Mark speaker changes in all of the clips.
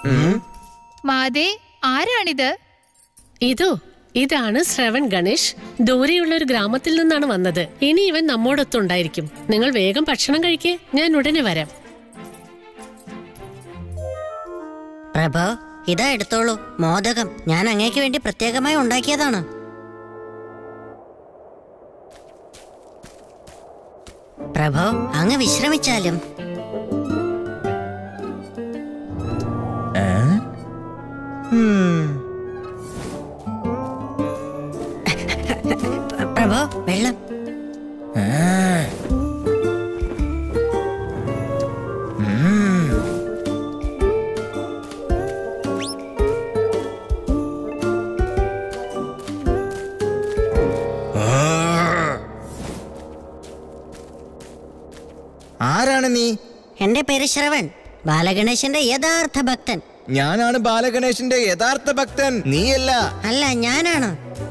Speaker 1: മാതേ ആരാണിത്
Speaker 2: ഇതോ ഇതാണ് ശ്രവൺ ഗണേഷ് ദൂരെയുള്ള ഒരു ഗ്രാമത്തിൽ നിന്നാണ് വന്നത് ഇനി ഇവൻ നമ്മോടൊത്തുണ്ടായിരിക്കും നിങ്ങൾ വേഗം ഭക്ഷണം കഴിക്കേ ഞാൻ ഉടനെ വരാം
Speaker 3: പ്രഭോ ഇതാ എടുത്തോളൂ മോദകം ഞാൻ അങ്ങേക്ക് വേണ്ടി പ്രത്യേകമായി ഉണ്ടാക്കിയതാണ് പ്രഭോ അങ്ങ് വിശ്രമിച്ചാലും ഉം. പ്രഭോ വെള്ളം
Speaker 4: ആരാണ് നീ
Speaker 3: എന്റെ പേര് ശ്രവൺ ബാലഗണേശന്റെ യഥാർത്ഥ ഭക്തൻ
Speaker 4: ഞാനാണ് ബാലഗണേശന്റെ യഥാർത്ഥ ഭക്തൻ നീയല്ല
Speaker 3: അല്ല ഞാനാണ്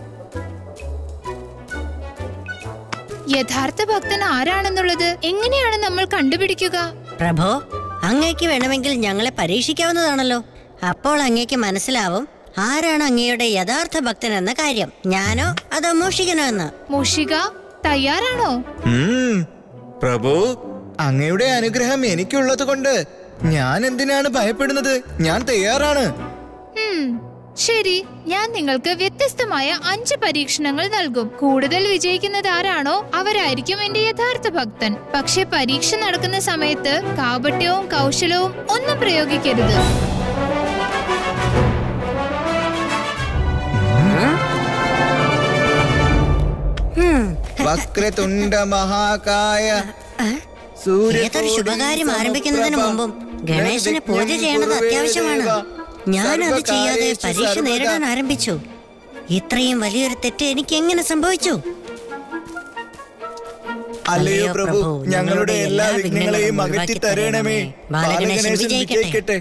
Speaker 1: യഥാർത്ഥ ഭക്തൻ ആരാണെന്നുള്ളത് എങ്ങനെയാണ് നമ്മൾ കണ്ടുപിടിക്കുക
Speaker 3: പ്രഭോ അങ്ങേക്ക് വേണമെങ്കിൽ ഞങ്ങളെ പരീക്ഷിക്കാവുന്നതാണല്ലോ അപ്പോൾ അങ്ങേക്ക് മനസ്സിലാവും ആരാണ് അങ്ങയുടെ യഥാർത്ഥ ഭക്തൻ എന്ന കാര്യം ഞാനോ അതോ മൂഷികനോ എന്ന്
Speaker 1: മൂഷിക തയ്യാറാണോ
Speaker 4: ഉം. പ്രഭു അങ്ങയുടെ അനുഗ്രഹം എനിക്കുള്ളത് കൊണ്ട് ഞാൻ എന്തിനാണ് ഭയപ്പെടുന്നത് ഞാൻ തയ്യാറാണ്
Speaker 1: ഉം, ശരി ഞാൻ നിങ്ങൾക്ക് വ്യത്യസ്തമായ അഞ്ച് പരീക്ഷണങ്ങൾ നൽകും കൂടുതൽ വിജയിക്കുന്നത് ആരാണോ അവരായിരിക്കും എന്റെ യഥാർത്ഥ ഭക്തൻ പക്ഷെ പരീക്ഷ നടക്കുന്ന സമയത്ത് കാപട്യവും കൗശലവും ഒന്നും പ്രയോഗിക്കരുത്
Speaker 3: ഹും,
Speaker 4: വക്രതുണ്ട മഹാകായ
Speaker 3: ഏതൊരു ശുഭകാര്യം ആരംഭിക്കുന്നതിന് മുമ്പും ഗണേശന് പൂജ ചെയ്യേണ്ടത് അത്യാവശ്യമാണ് ഞാൻ അത് ചെയ്യാതെ പരീക്ഷ നേരിടാൻ ആരംഭിച്ചു ഇത്രയും വലിയൊരു തെറ്റ് എനിക്ക് എങ്ങനെ സംഭവിച്ചു
Speaker 4: അല്ലയോ പ്രഭു ഞങ്ങളുടെ എല്ലാ വിഘ്നങ്ങളെയും അകറ്റി തരണമേ ബാലഗണേശൻ വിജയിക്കട്ടെ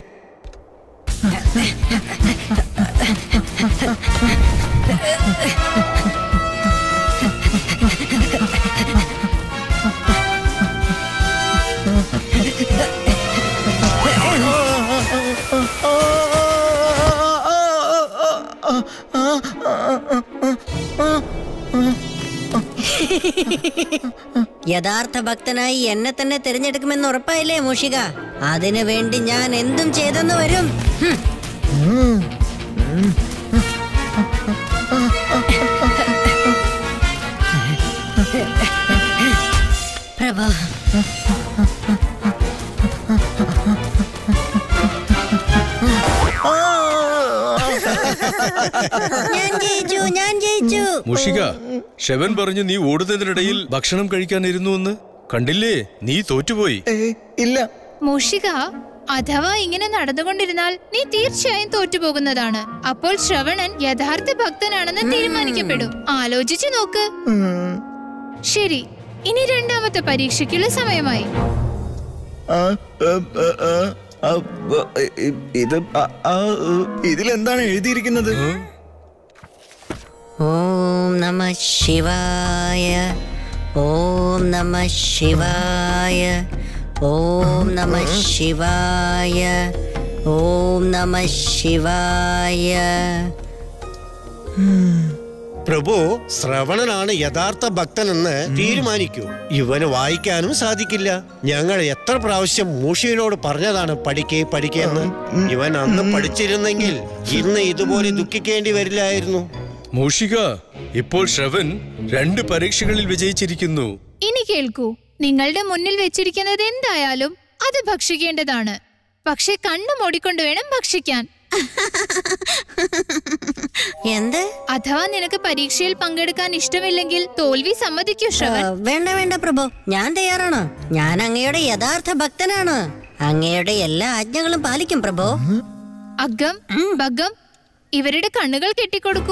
Speaker 3: യഥാർത്ഥ ഭക്തനായി എന്നെ തന്നെ തിരഞ്ഞെടുക്കുമെന്ന് ഉറപ്പായില്ലേ മൂഷിക അതിനു വേണ്ടി ഞാൻ എന്തും ചെയ്തെന്ന് വരും ഹും. പ്രഭു ഞാൻ ജയിച്ചു ഞാൻ ജയിച്ചു
Speaker 5: മുഷിക ഷെവൻ പറഞ്ഞു നീ ഓടുന്നതിനിടയിൽ ഭക്ഷണം കഴിക്കാനിരുന്നു എന്ന് കണ്ടില്ലേ നീ തോറ്റുപോയി
Speaker 4: ഏ, ഇല്ല
Speaker 1: മൂഷിക അഥവാ ഇങ്ങനെ നടന്നുകൊണ്ടിരുന്നാൽ നീ തീർച്ചയായും തോറ്റുപോകുന്നതാണ് അപ്പോൾ ശ്രവണൻ യഥാർത്ഥ ഭക്തനാണെന്ന് തീരുമാനിക്കപ്പെടും ആലോചിച്ചു നോക്ക്
Speaker 4: ഉം.
Speaker 1: ശരി ഇനി രണ്ടാമത്തെ പരീക്ഷയ്ക്കുള്ള സമയമായി
Speaker 4: ആ, ആ, ആ, ആ, ആ, ആ, ഇ- ഇത് ആ, ആ, ഇതിലെന്താണ് എഴുതിയിരിക്കുന്നത്
Speaker 3: ഓം നമ ശിവായ ഓം നമ ശിവായ ഓം നമ ശിവായ ഓം നമ ശിവായ
Speaker 6: പ്രഭു ശ്രവണനാണ് യഥാർത്ഥ ഭക്തനെന്ന് തീരുമാനിക്കൂ ഇവന് വായിക്കാനും സാധിക്കില്ല ഞങ്ങൾ എത്ര പ്രാവശ്യം മൂഷിയനോട് പറഞ്ഞതാണ് പഠിക്കേ പഠിക്കേ എന്ന് ഇവൻ അന്ന് പഠിച്ചിരുന്നെങ്കിൽ ഇന്ന് ഇതുപോലെ ദുഃഖിക്കേണ്ടി വരില്ലായിരുന്നു
Speaker 5: മൂഷിക ഇപ്പോൾ ശ്രവൻ രണ്ട് പരീക്ഷകളിൽ വിജയിച്ചിരിക്കുന്നു
Speaker 1: ഇനി കേൾക്കൂ നിങ്ങളുടെ മുന്നിൽ വെച്ചിരിക്കുന്നത് എന്തായാലും അത് ഭക്ഷിക്കേണ്ടതാണ് പക്ഷെ കണ്ണു മൂടിക്കൊണ്ട് വേണം ഭക്ഷിക്കാൻ
Speaker 3: എന്ത്
Speaker 1: അഥവാ നിനക്ക് പരീക്ഷയിൽ പങ്കെടുക്കാൻ ഇഷ്ടമില്ലെങ്കിൽ തോൽവി സമ്മതിക്കൂ
Speaker 3: ആ,
Speaker 1: ശ്രവൺ
Speaker 3: വേണ്ട വേണ്ട പ്രഭു ഞാൻ തയ്യാറാണ് ഞാൻ അങ്ങയുടെ യഥാർത്ഥ ഭക്തനാണ് അങ്ങയുടെ എല്ലാ ആജ്ഞകളും പാലിക്കും പ്രഭു
Speaker 1: അഗ്ഗം ഭഗം ഇവരുടെ കണ്ണുകൾ കെട്ടിക്കൊടുക്കൂ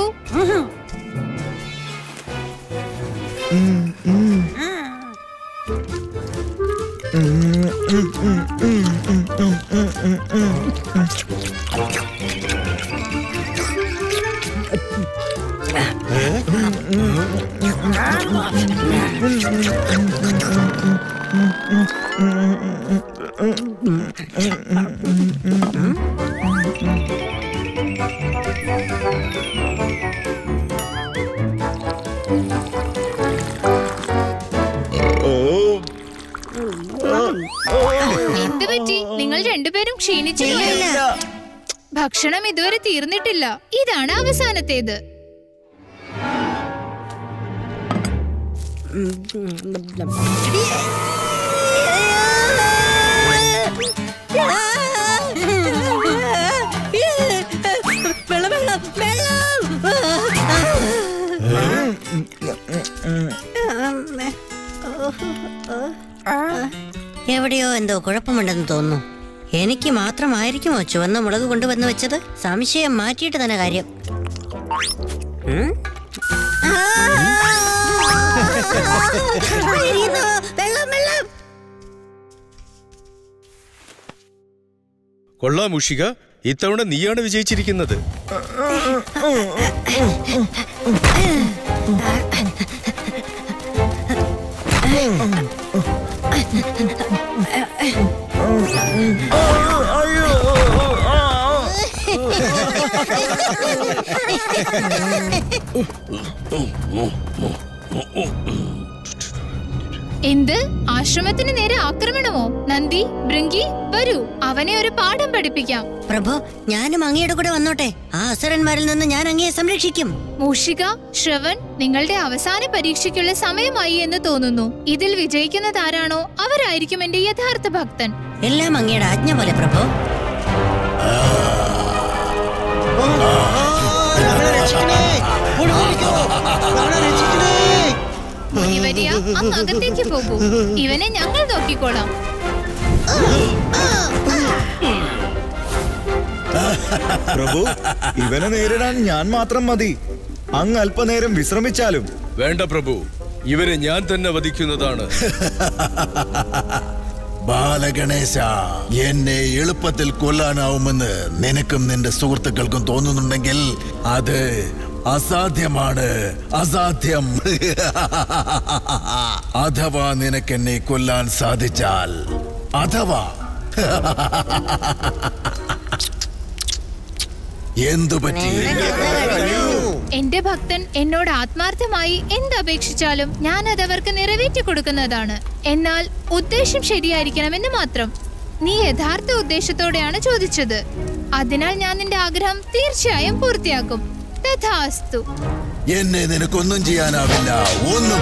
Speaker 1: രണ്ടുപേരും ക്ഷീണിച്ചു പോയോ?
Speaker 3: ഇല്ല.
Speaker 1: ഭക്ഷണം ഇതുവരെ തീർന്നിട്ടില്ല ഇതാണ് അവസാനത്തേത്
Speaker 3: വെള്ളം വെള്ളം വെള്ളം എവിടെയോ എന്തോ കുഴപ്പമുണ്ടെന്ന് തോന്നുന്നു എനിക്ക് മാത്രമായിരിക്കുമോ ചുവന്ന മുളക് കൊണ്ടുവന്ന് വെച്ചത് സംശയം മാറ്റിയിട്ട് തന്നെ കാര്യം ഉം? ആ! എരിയുന്നു. വെള്ളം വെള്ളം
Speaker 5: കൊള്ളാം ഉഷിക ഇത്തവണ നീയാണ് വിജയിച്ചിരിക്കുന്നത്
Speaker 1: എന്ത് ആശ്രമത്തിന് നേരെ ആക്രമണമോ നന്ദി ഭൃങ്കി വരൂ അവനെ ഒരു പാഠം പഠിപ്പിക്കാം
Speaker 3: പ്രഭു ഞാനും അങ്ങയുടെ കൂടെ വന്നോട്ടെ ആ അസുരന്മാരിൽ നിന്ന് ഞാൻ അങ്ങയെ സംരക്ഷിക്കും
Speaker 1: മൂഷിക ശ്രവൺ നിങ്ങളുടെ അവസാന പരീക്ഷയ്ക്കുള്ള സമയമായി എന്ന് തോന്നുന്നു ഇതിൽ വിജയിക്കുന്നത് ആരാണോ അവരായിരിക്കും എന്റെ യഥാർത്ഥ ഭക്തൻ
Speaker 3: എല്ലാം അങ്ങയുടെ ആജ്ഞ പോലെ പ്രഭു
Speaker 1: മുനിവരിയ അങ്ങ് അകത്തേക്ക് പോകൂ ഇവനെ ഞങ്ങൾ നോക്കിക്കോളാം
Speaker 4: പ്രഭു ഇവനെ നേരിടാൻ ഞാൻ മാത്രം മതി അങ്ങ് അല്പനേരം വിശ്രമിച്ചാലും
Speaker 5: വേണ്ട പ്രഭു ഇവരെ ഞാൻ തന്നെ വധിക്കുന്നതാണ്
Speaker 7: ബാലഗണേശ എന്നെ എളുപ്പത്തിൽ കൊല്ലാനാവുമെന്ന് നിനക്കും നിന്റെ സുഹൃത്തുക്കൾക്കും തോന്നുന്നുണ്ടെങ്കിൽ അത് അസാധ്യമാണ് അസാധ്യം അഥവാ നിനക്കെന്നെ കൊല്ലാൻ സാധിച്ചാൽ അഥവാ എന്തു പറ്റി
Speaker 1: എന്റെ ഭക്തൻ എന്നോട് ആത്മാർത്ഥമായി എന്തപേക്ഷിച്ചാലും ഞാൻ അത് അവർക്ക് നിറവേറ്റി കൊടുക്കുന്നതാണ് എന്നാൽ ഉദ്ദേശം ശരിയായിരിക്കണമെന്ന് മാത്രം നീ യഥാർത്ഥ ഉദ്ദേശത്തോടെയാണ് ചോദിച്ചത് അതിനാൽ ഞാൻ നിന്റെ ആഗ്രഹം തീർച്ചയായും പൂർത്തിയാക്കും തഥാസ്തു
Speaker 7: എന്നെ നിനക്കൊന്നും ചെയ്യാനാവില്ല ഒന്നും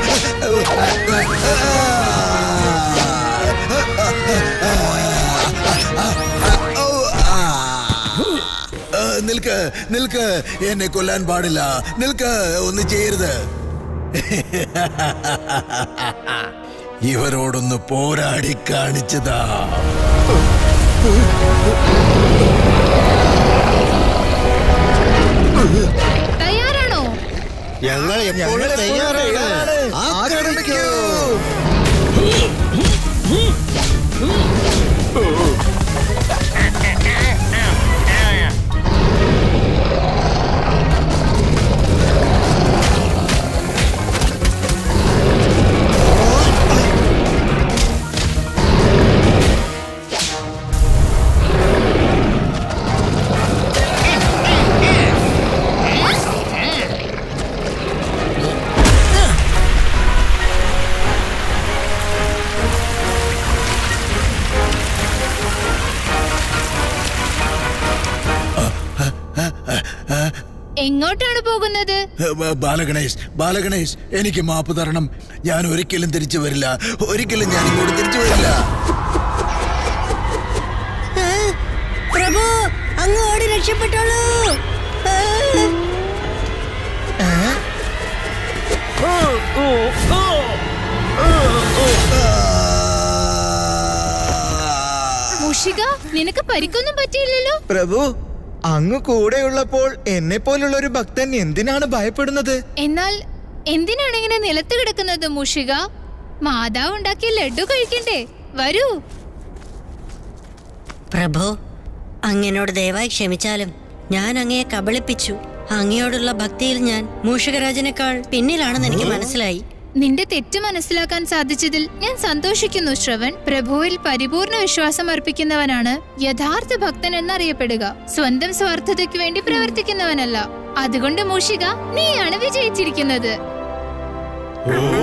Speaker 7: ആ, നിൽക്ക് നിൽക്ക് എന്നെ കൊല്ലാൻ പാടില്ല നിൽക്ക് ഒന്നും ചെയ്യരുത് ഇവരോടൊന്ന് പോരാടി കാണിച്ചതാ
Speaker 1: തയ്യാറാണോ
Speaker 6: ഞങ്ങൾ എപ്പോഴും തയ്യാറാണ്
Speaker 4: ആക്രമിക്കൂ
Speaker 1: എങ്ങോട്ടാണ് പോകുന്നത്
Speaker 7: ബ- ബാലഗണേഷ് ബാലഗണേഷ് എനിക്ക് മാപ്പ് തരണം ഞാൻ ഒരിക്കലും തിരിച്ചു വരില്ല ഒരിക്കലും ഞാൻ ഇങ്ങോട്ട് തിരിച്ചു വരില്ല
Speaker 3: ആ, പ്രഭു അങ്ങ് ഓടി രക്ഷപ്പെട്ടോളൂ ആ.
Speaker 1: മുഷിക നിനക്ക് പരിക്കൊന്നും പറ്റിയില്ലല്ലോ
Speaker 4: പ്രഭു അങ്ങ് കൂടെയുള്ളപ്പോൾ എന്നെ പോലുള്ള ഒരു ഭക്തൻ എന്തിനാണ് ഭയപ്പെടുന്നത്
Speaker 1: എന്നാൽ എന്തിനാണ് ഇങ്ങനെ നിലത്ത് കിടക്കുന്നത് മുഷിക മാതാവ് ഉണ്ടാക്കിയ ലഡു കഴിക്കണ്ടേ വരൂ
Speaker 3: പ്രഭു അങ്ങനോട് ദയവായി ക്ഷമിച്ചാലും ഞാൻ അങ്ങയെ കബളിപ്പിച്ചു അങ്ങയോടുള്ള ഭക്തിയിൽ ഞാൻ മൂഷികരാജനേക്കാൾ പിന്നിലാണെന്ന് എനിക്ക് മനസ്സിലായി
Speaker 1: നിന്റെ തെറ്റ് മനസ്സിലാക്കാൻ സാധിച്ചതിൽ ഞാൻ സന്തോഷിക്കുന്നു ശ്രവൺ പ്രഭുവിൽ പരിപൂർണ വിശ്വാസം അർപ്പിക്കുന്നവനാണ് യഥാർത്ഥ ഭക്തൻ എന്നറിയപ്പെടുക സ്വന്തം സ്വാർത്ഥതയ്ക്ക് വേണ്ടി പ്രവർത്തിക്കുന്നവനല്ല അതുകൊണ്ട് മൂഷിക നീയാണ് വിജയിച്ചിരിക്കുന്നത്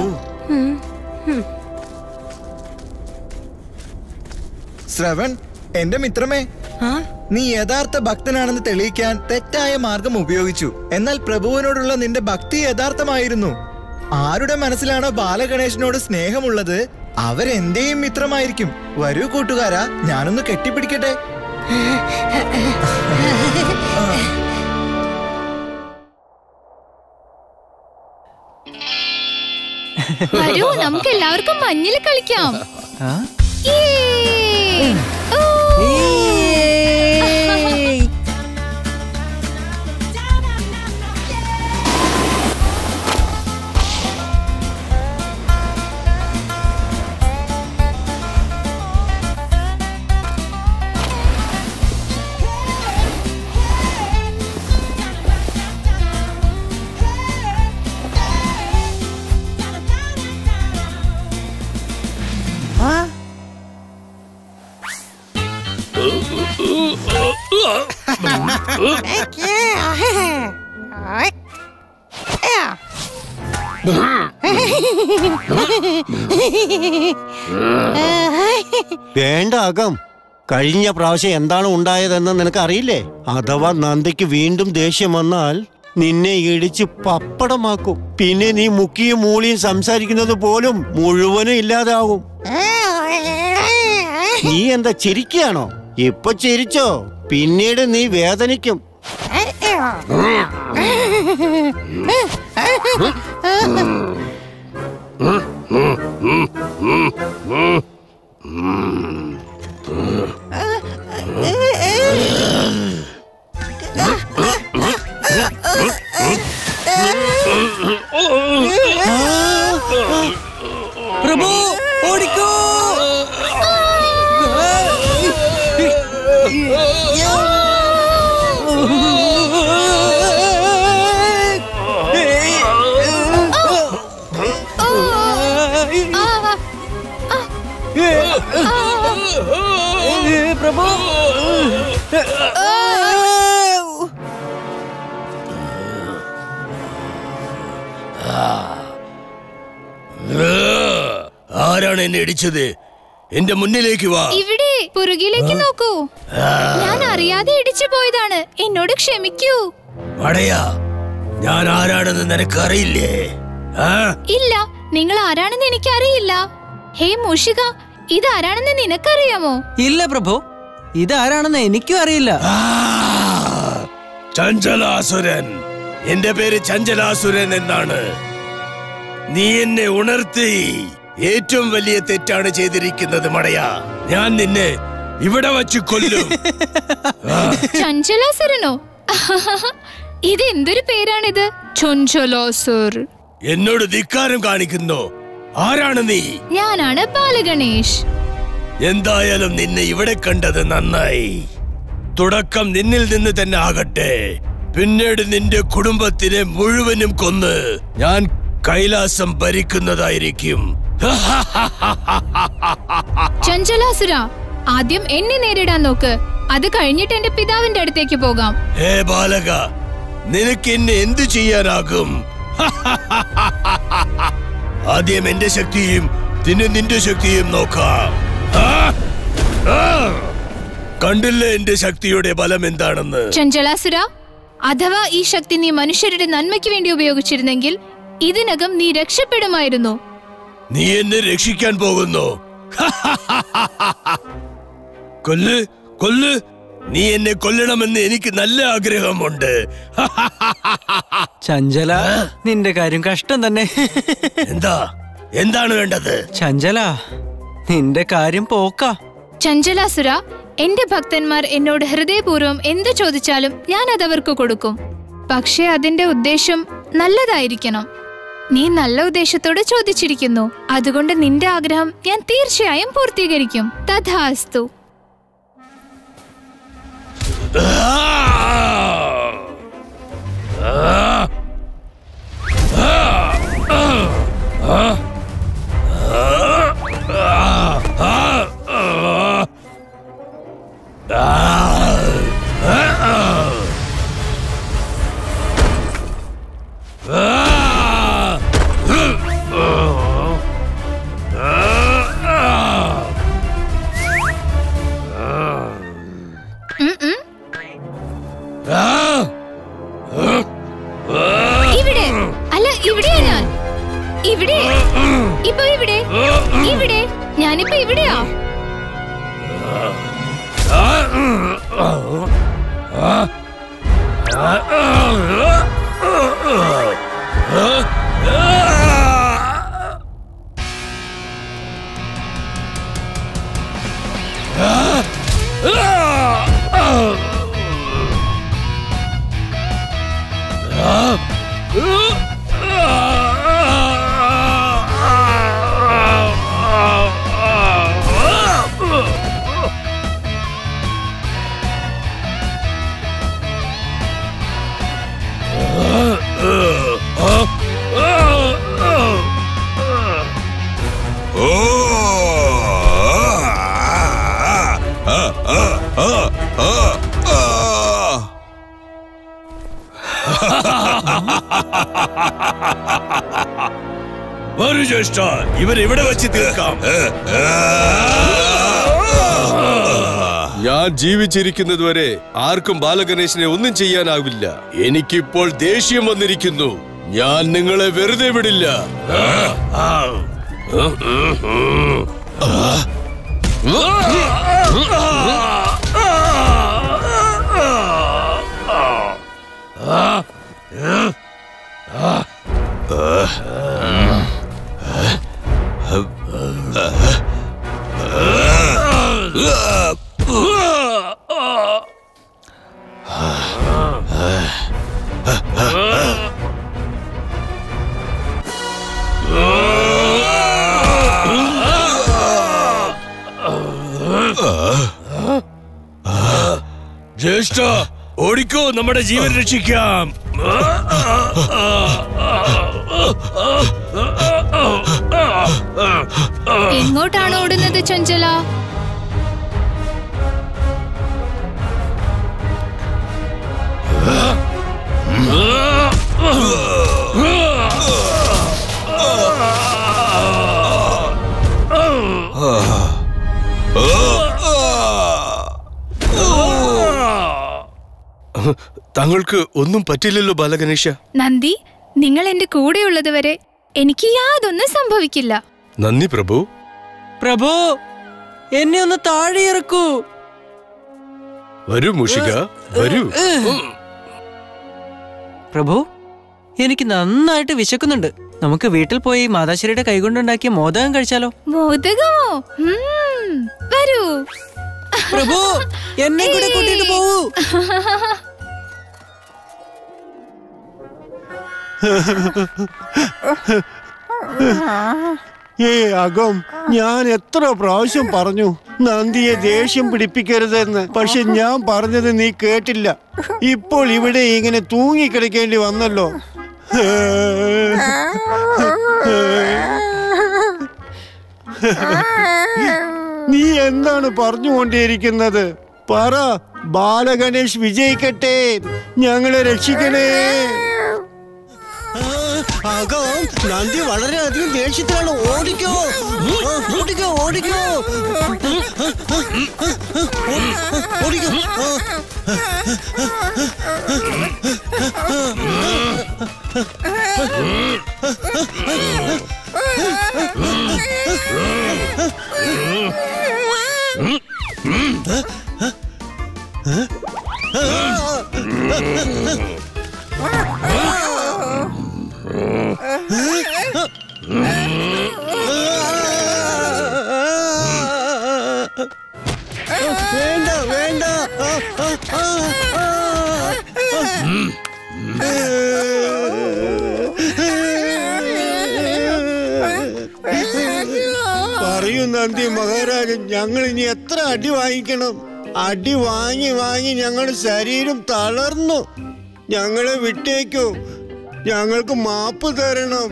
Speaker 4: ശ്രവൺ എന്റെ മിത്രമേ
Speaker 3: ആ
Speaker 4: നീ യഥാർത്ഥ ഭക്തനാണെന്ന് തെളിയിക്കാൻ തെറ്റായ മാർഗം ഉപയോഗിച്ചു എന്നാൽ പ്രഭുവിനോടുള്ള നിന്റെ ഭക്തി യഥാർത്ഥമായിരുന്നു ആരുടെ മനസ്സിലാണോ ബാലഗണേശനോട് സ്നേഹമുള്ളത് അവരെന്റെയും മിത്രമായിരിക്കും വരൂ കൂട്ടുകാരാ ഞാനൊന്ന് കെട്ടിപ്പിടിക്കട്ടെ
Speaker 1: വരൂ നമുക്ക് എല്ലാവർക്കും മഞ്ഞിൽ കളിക്കാം യേ! ഓ!
Speaker 6: വേണ്ട അകം കഴിഞ്ഞ പ്രാവശ്യം എന്താണ് ഉണ്ടായതെന്ന് നിനക്ക് അറിയില്ലേ അഥവാ നന്ദിക്ക് വീണ്ടും ദേഷ്യം വന്നാൽ നിന്നെ ഇടിച്ച് പപ്പടമാക്കും പിന്നെ നീ മുക്കിയും മൂളിയും സംസാരിക്കുന്നത് പോലും മുഴുവനും ഇല്ലാതാവും നീ എന്താ ചിരിക്കുകയാണോ ഇപ്പൊ ചിരിച്ചോ പിന്നീട് നീ വേദനിക്കും
Speaker 8: പ്രഭു ഓടിക്കോ
Speaker 1: ആ,
Speaker 8: പ്രഭു
Speaker 9: ആരാണ് എന്നെ ഇടിച്ചത് എന്റെ മുന്നിലേക്ക് വാ
Speaker 1: ഇവിടെ പുറകിലേക്ക് നോക്കൂ ഞാൻ അറിയാതെ ഇടിച്ചു പോയതാണ് എന്നോട് ക്ഷമിക്കൂ
Speaker 9: വടയാ ഞാൻ ആരാണെന്ന് നിനക്കറിയില്ലേ ആ
Speaker 1: ഇല്ല നിങ്ങൾ ആരാണെന്ന് എനിക്കറിയില്ല ഹേ മൂഷിക ഇതാരാണെന്ന് നിനക്കറിയാമോ
Speaker 8: ഇല്ല പ്രഭു ഇതാരാണെന്ന് എനിക്കും അറിയില്ല
Speaker 9: ആ, ചഞ്ചലാസുരൻ എന്റെ പേര് ചഞ്ചലാസുരൻ എന്നാണ് നീ എന്നെ ഉണർത്തി ഏറ്റവും വലിയ തെറ്റാണ് ചെയ്തിരിക്കുന്നത് മടയാ ഞാൻ നിന്നെ ഇവിടെ വച്ച് കൊല്ലും
Speaker 1: ചഞ്ചലാസുരനോ ഇത് എന്തൊരു പേരാണിത് ചൊഞ്ചലാസുർ
Speaker 9: എന്നോട് ധിക്കാരം കാണിക്കുന്നു ആരാണ് നീ
Speaker 1: ഞാനാണ് ബാലഗണേഷ്
Speaker 9: എന്തായാലും നിന്നെ ഇവിടെ കണ്ടത് നന്നായി തുടക്കം നിന്നിൽ നിന്ന് തന്നെ ആകട്ടെ പിന്നീട് നിന്റെ കുടുംബത്തിനെ മുഴുവനും കൊന്ന് ഞാൻ കൈലാസം ഭരിക്കുന്നതായിരിക്കും
Speaker 1: ചഞ്ചലാസുര ആദ്യം എന്നെ നേരിടാൻ നോക്ക് അത് കഴിഞ്ഞിട്ട് എന്റെ പിതാവിന്റെ അടുത്തേക്ക് പോകാം
Speaker 9: ഹേ ബാലക നിനക്ക് എന്നെ എന്തു ചെയ്യാനാകും ആദ്യം എന്റെ ശക്തിയും പിന്നെ നിന്റെ ശക്തിയും നോക്കാം ആ! ആ! കണ്ടില്ലേ എന്റെ ശക്തിയുടെ ബലം എന്താണെന്ന്
Speaker 1: ചഞ്ചലാസുര അഥവാ ഈ ശക്തി നീ മനുഷ്യരുടെ നന്മയ്ക്ക് വേണ്ടി ഉപയോഗിച്ചിരുന്നെങ്കിൽ ഇതിനകം നീ രക്ഷപ്പെടുമായിരുന്നു
Speaker 9: നീ എന്നെ രക്ഷിക്കാൻ പോകുന്നു കൊല്ല് കൊല്ല് നീ എന്നെ കൊല്ലണമെന്ന് എനിക്ക് നല്ല ആഗ്രഹമുണ്ട്
Speaker 8: ചഞ്ചല നിന്റെ കാര്യം കഷ്ടം തന്നെ
Speaker 9: എന്താ എന്താണ് വേണ്ടത്
Speaker 8: ചഞ്ചല നിന്റെ കാര്യം പോക്ക
Speaker 1: ചഞ്ചലാസുര എന്റെ ഭക്തന്മാർ എന്നോട് ഹൃദയപൂർവ്വം എന്ത് ചോദിച്ചാലും ഞാൻ അതവർക്ക് കൊടുക്കും പക്ഷേ അതിന്റെ ഉദ്ദേശം നല്ലതായിരിക്കണം നീ നല്ല ഉദ്ദേശത്തോട് ചോദിച്ചിരിക്കുന്നു അതുകൊണ്ട് നിന്റെ ആഗ്രഹം ഞാൻ തീർച്ചയായും പൂർത്തീകരിക്കും തഥാസ്തു ഇവിടെ അല്ല ഇവിടെയാ ഞാൻ ഇവിടെ ഇപ്പൊ ഇവിടെ ഇവിടെ ഞാനിപ്പോ ഇവിടെയാ
Speaker 9: വരൂ ജ്യേഷ്ഠ ഇവരെവിടെ വെച്ച് തീർക്കാം
Speaker 5: ഞാൻ ജീവിച്ചിരിക്കുന്നതുവരെ ആർക്കും ബാലഗണേശനെ ഒന്നും ചെയ്യാനാവില്ല എനിക്കിപ്പോൾ ദേഷ്യം വന്നിരിക്കുന്നു ഞാൻ നിങ്ങളെ വെറുതെ വിടില്ല
Speaker 9: ജ്യേഷ്ഠ ഓടിക്കോ നമ്മുടെ ജീവൻ രക്ഷിക്കാം
Speaker 1: എങ്ങോട്ടാണ് ഓടുന്നത് ചഞ്ചല
Speaker 5: താങ്കൾക്ക് ഒന്നും പറ്റില്ലല്ലോ ബാലഗണേശ
Speaker 1: നന്ദി നിങ്ങൾ എന്റെ കൂടെയുള്ളത് വരെ എനിക്ക് യാതൊന്നും സംഭവിക്കില്ല
Speaker 5: നന്ദി പ്രഭു
Speaker 8: പ്രഭു എന്നെ ഒന്ന് താഴെ ഇറക്കൂ
Speaker 5: വരൂ മൂഷിക വരൂ
Speaker 8: പ്രഭു എനിക്ക് നന്നായിട്ട് വിശക്കുന്നുണ്ട് നമുക്ക് വീട്ടിൽ പോയി മാതാശ്രീയുടെ കൈകൊണ്ടുണ്ടാക്കിയ മോദകം കഴിച്ചാലോ
Speaker 1: മോദകമോ ഉം, വരൂ
Speaker 8: പ്രഭു എന്നെ കൂടെ കൂട്ടിട്ട് പോവൂ
Speaker 6: ഏ അകം ഞാൻ എത്ര പ്രാവശ്യം പറഞ്ഞു നന്ദിയെ ദേഷ്യം പിടിപ്പിക്കരുതെന്ന് പക്ഷെ ഞാൻ പറഞ്ഞത് നീ കേട്ടില്ല ഇപ്പോൾ ഇവിടെ ഇങ്ങനെ തൂങ്ങിക്കിടക്കേണ്ടി വന്നല്ലോ നീ എന്താണ് പറഞ്ഞുകൊണ്ടേയിരിക്കുന്നത് പറ ബാലഗണേഷ് വിജയിക്കട്ടെ ഞങ്ങളെ രക്ഷിക്കണേ അകം നന്ദി വളരെയധികം ദേഷ്യത്തിലാണ് ഓടിക്കോ ആ, ഓടിക്കോ ഓടിക്കോ ഓടിക്കോ ആ. വേണ്ട വേണ്ട ആ, ആ, ആ, പറയൂ നന്ദി മഹാരാജൻ ഞങ്ങൾ ഇനി എത്ര അടി വാങ്ങിക്കണം അടി വാങ്ങി വാങ്ങി ഞങ്ങളുടെ ശരീരം തളർന്നു ഞങ്ങളെ വിട്ടേക്കൂ ഞങ്ങൾക്ക് മാപ്പ് തരണം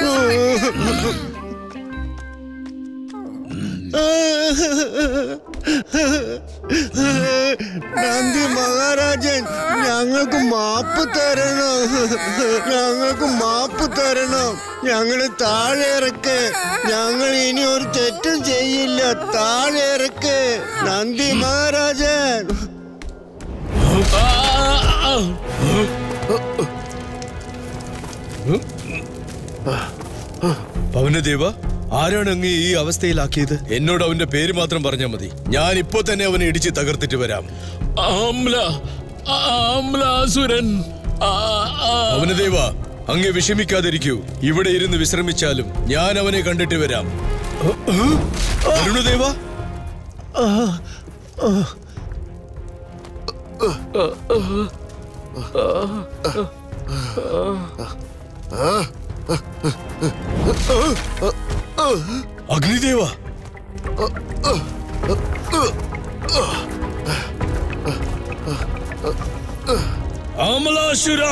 Speaker 6: നന്ദി മഹാരാജൻ ഞങ്ങൾക്ക് മാപ്പ് തരണം ഞങ്ങൾക്ക് മാപ്പ് തരണം ഞങ്ങള് താഴെ ഇറക്ക് ഞങ്ങൾ ഇനി ഒരു തെറ്റും ചെയ്യില്ല താഴെ ഇറക്ക് നന്ദി മഹാരാജൻ
Speaker 9: ആ
Speaker 5: പവനദേവ ആരാണ് അങ്ങ് ഈ അവസ്ഥയിലാക്കിയത് എന്നോട് അവന്റെ പേര് മാത്രം പറഞ്ഞാൽ മതി ഞാൻ ഇപ്പോ തന്നെ അവനെ ഇടിച്ച് തകർത്തിട്ട് വരാം
Speaker 9: ആംല ആംലാസുരൻ ആ, ആ.
Speaker 5: പവനദേവ അങ്ങ് വിഷമിക്കാതിരിക്കൂ ഇവിടെ ഇരുന്ന് വിശ്രമിച്ചാലും ഞാൻ അവനെ കണ്ടിട്ട് വരാം അരുണദേവ അഗ്നിദേവ
Speaker 9: അമലാസുര